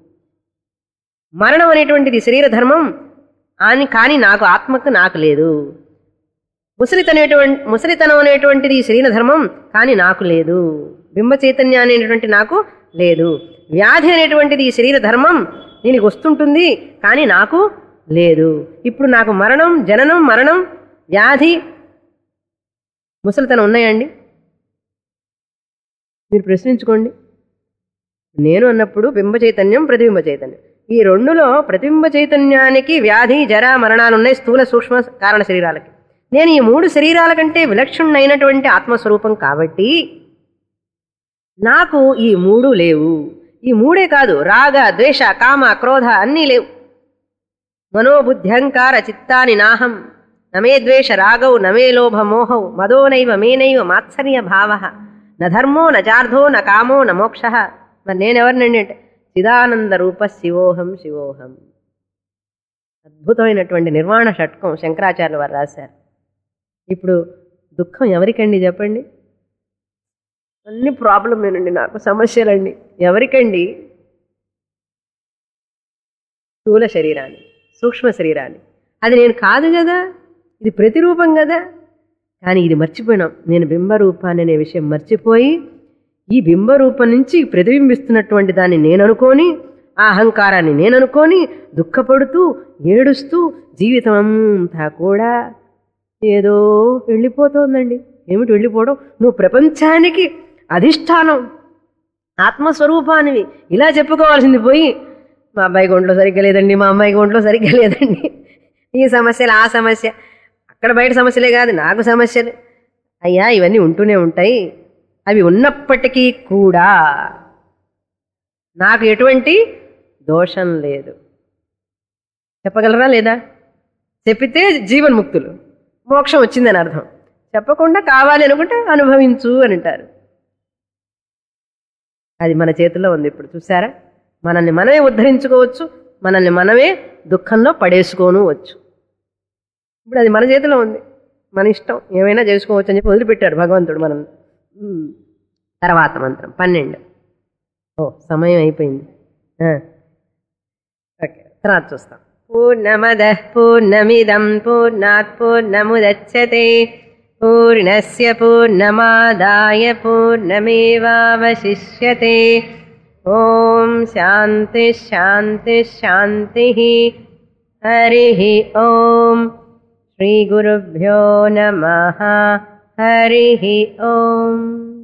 మరణం అనేటువంటిది శరీర ధర్మం అని కానీ నాకు ఆత్మకు నాకు లేదు ముసలితనేటువంటి ముసలితనం అనేటువంటిది శరీర ధర్మం కానీ నాకు లేదు బింబ చైతన్య అనేటువంటి నాకు లేదు వ్యాధి అనేటువంటిది ఈ శరీర ధర్మం దీనికి వస్తుంటుంది కానీ నాకు లేదు ఇప్పుడు నాకు మరణం జననం మరణం వ్యాధి ముసలితనం ఉన్నాయండి మీరు ప్రశ్నించుకోండి నేను అన్నప్పుడు బింబ చైతన్యం ప్రతిబింబ చైతన్యం ఈ రెండులో ప్రతిబింబ చైతన్యానికి వ్యాధి జర మరణాలు ఉన్నాయి స్థూల సూక్ష్మ కారణ శరీరాలకి నేను ఈ మూడు శరీరాల కంటే విలక్షణమైనటువంటి ఆత్మస్వరూపం కాబట్టి నాకు ఈ మూడు లేవు ఈ మూడే కాదు రాగ ద్వేష కామ క్రోధ అన్నీ లేవు మనోబుద్ధ్యంకార చిత్తాని నాహం నమే ద్వేష రాగౌ నమే లోభ మోహౌ మదోనైవ మేనైవ మాత్సర్య భావ న ధర్మో న చార్థో న కామో న మోక్ష మరి నేనెవరినండి అంటే చిదానంద రూప శివోహం శివోహం అద్భుతమైనటువంటి నిర్వాణ షట్కం శంకరాచార్యులు వారు రాశారు ఇప్పుడు దుఃఖం ఎవరికండి చెప్పండి అన్ని ప్రాబ్లమేనండి నాకు సమస్యలండి ఎవరికండి స్థూల శరీరాన్ని సూక్ష్మ శరీరాన్ని అది నేను కాదు కదా ఇది ప్రతిరూపం కదా కానీ ఇది మర్చిపోయినాం నేను బింబరూపాన్ని అనే విషయం మర్చిపోయి ఈ బింబరూపం నుంచి ప్రతిబింబిస్తున్నటువంటి దాన్ని నేను అనుకొని ఆ అహంకారాన్ని నేను అనుకొని దుఃఖపడుతూ ఏడుస్తూ జీవితం అంతా కూడా ఏదో వెళ్ళిపోతోందండి ఏమిటి వెళ్ళిపోవడం నువ్వు ప్రపంచానికి అధిష్టానం ఆత్మస్వరూపానివి ఇలా చెప్పుకోవాల్సింది పోయి మా అబ్బాయి ఒంట్లో సరిగ్గా లేదండి మా అమ్మాయికి ఒంట్లో సరిగ్గా లేదండి ఈ సమస్యలు ఆ సమస్య అక్కడ బయట సమస్యలే కాదు నాకు సమస్యలు అయ్యా ఇవన్నీ ఉంటూనే ఉంటాయి అవి ఉన్నప్పటికీ కూడా నాకు ఎటువంటి దోషం లేదు చెప్పగలరా లేదా చెప్పితే జీవన్ముక్తులు మోక్షం వచ్చిందని అర్థం చెప్పకుండా కావాలి అనుకుంటే అనుభవించు అని అంటారు అది మన చేతిలో ఉంది ఇప్పుడు చూసారా మనల్ని మనమే ఉద్ధరించుకోవచ్చు మనల్ని మనమే దుఃఖంలో పడేసుకోను వచ్చు ఇప్పుడు అది మన చేతిలో ఉంది మన ఇష్టం ఏమైనా చేసుకోవచ్చు అని చెప్పి వదిలిపెట్టాడు భగవంతుడు మనం ఉమ్. తర్వాత మంత్రం పన్నెండు ఓ సమయం అయిపోయింది ఆ. ఓకే తర్వాత చూస్తాం పూర్ణమద పూర్ణమిదం పూర్ణాత్ పూర్ణముదచ్చతే పూర్ణస్య పూర్ణమాదాయ పూర్ణమేవావశిష్యతే ఓం శాంతి శాంతి శాంతి హరి ఓం శ్రీ గురుభ్యో నమ హరి ఓం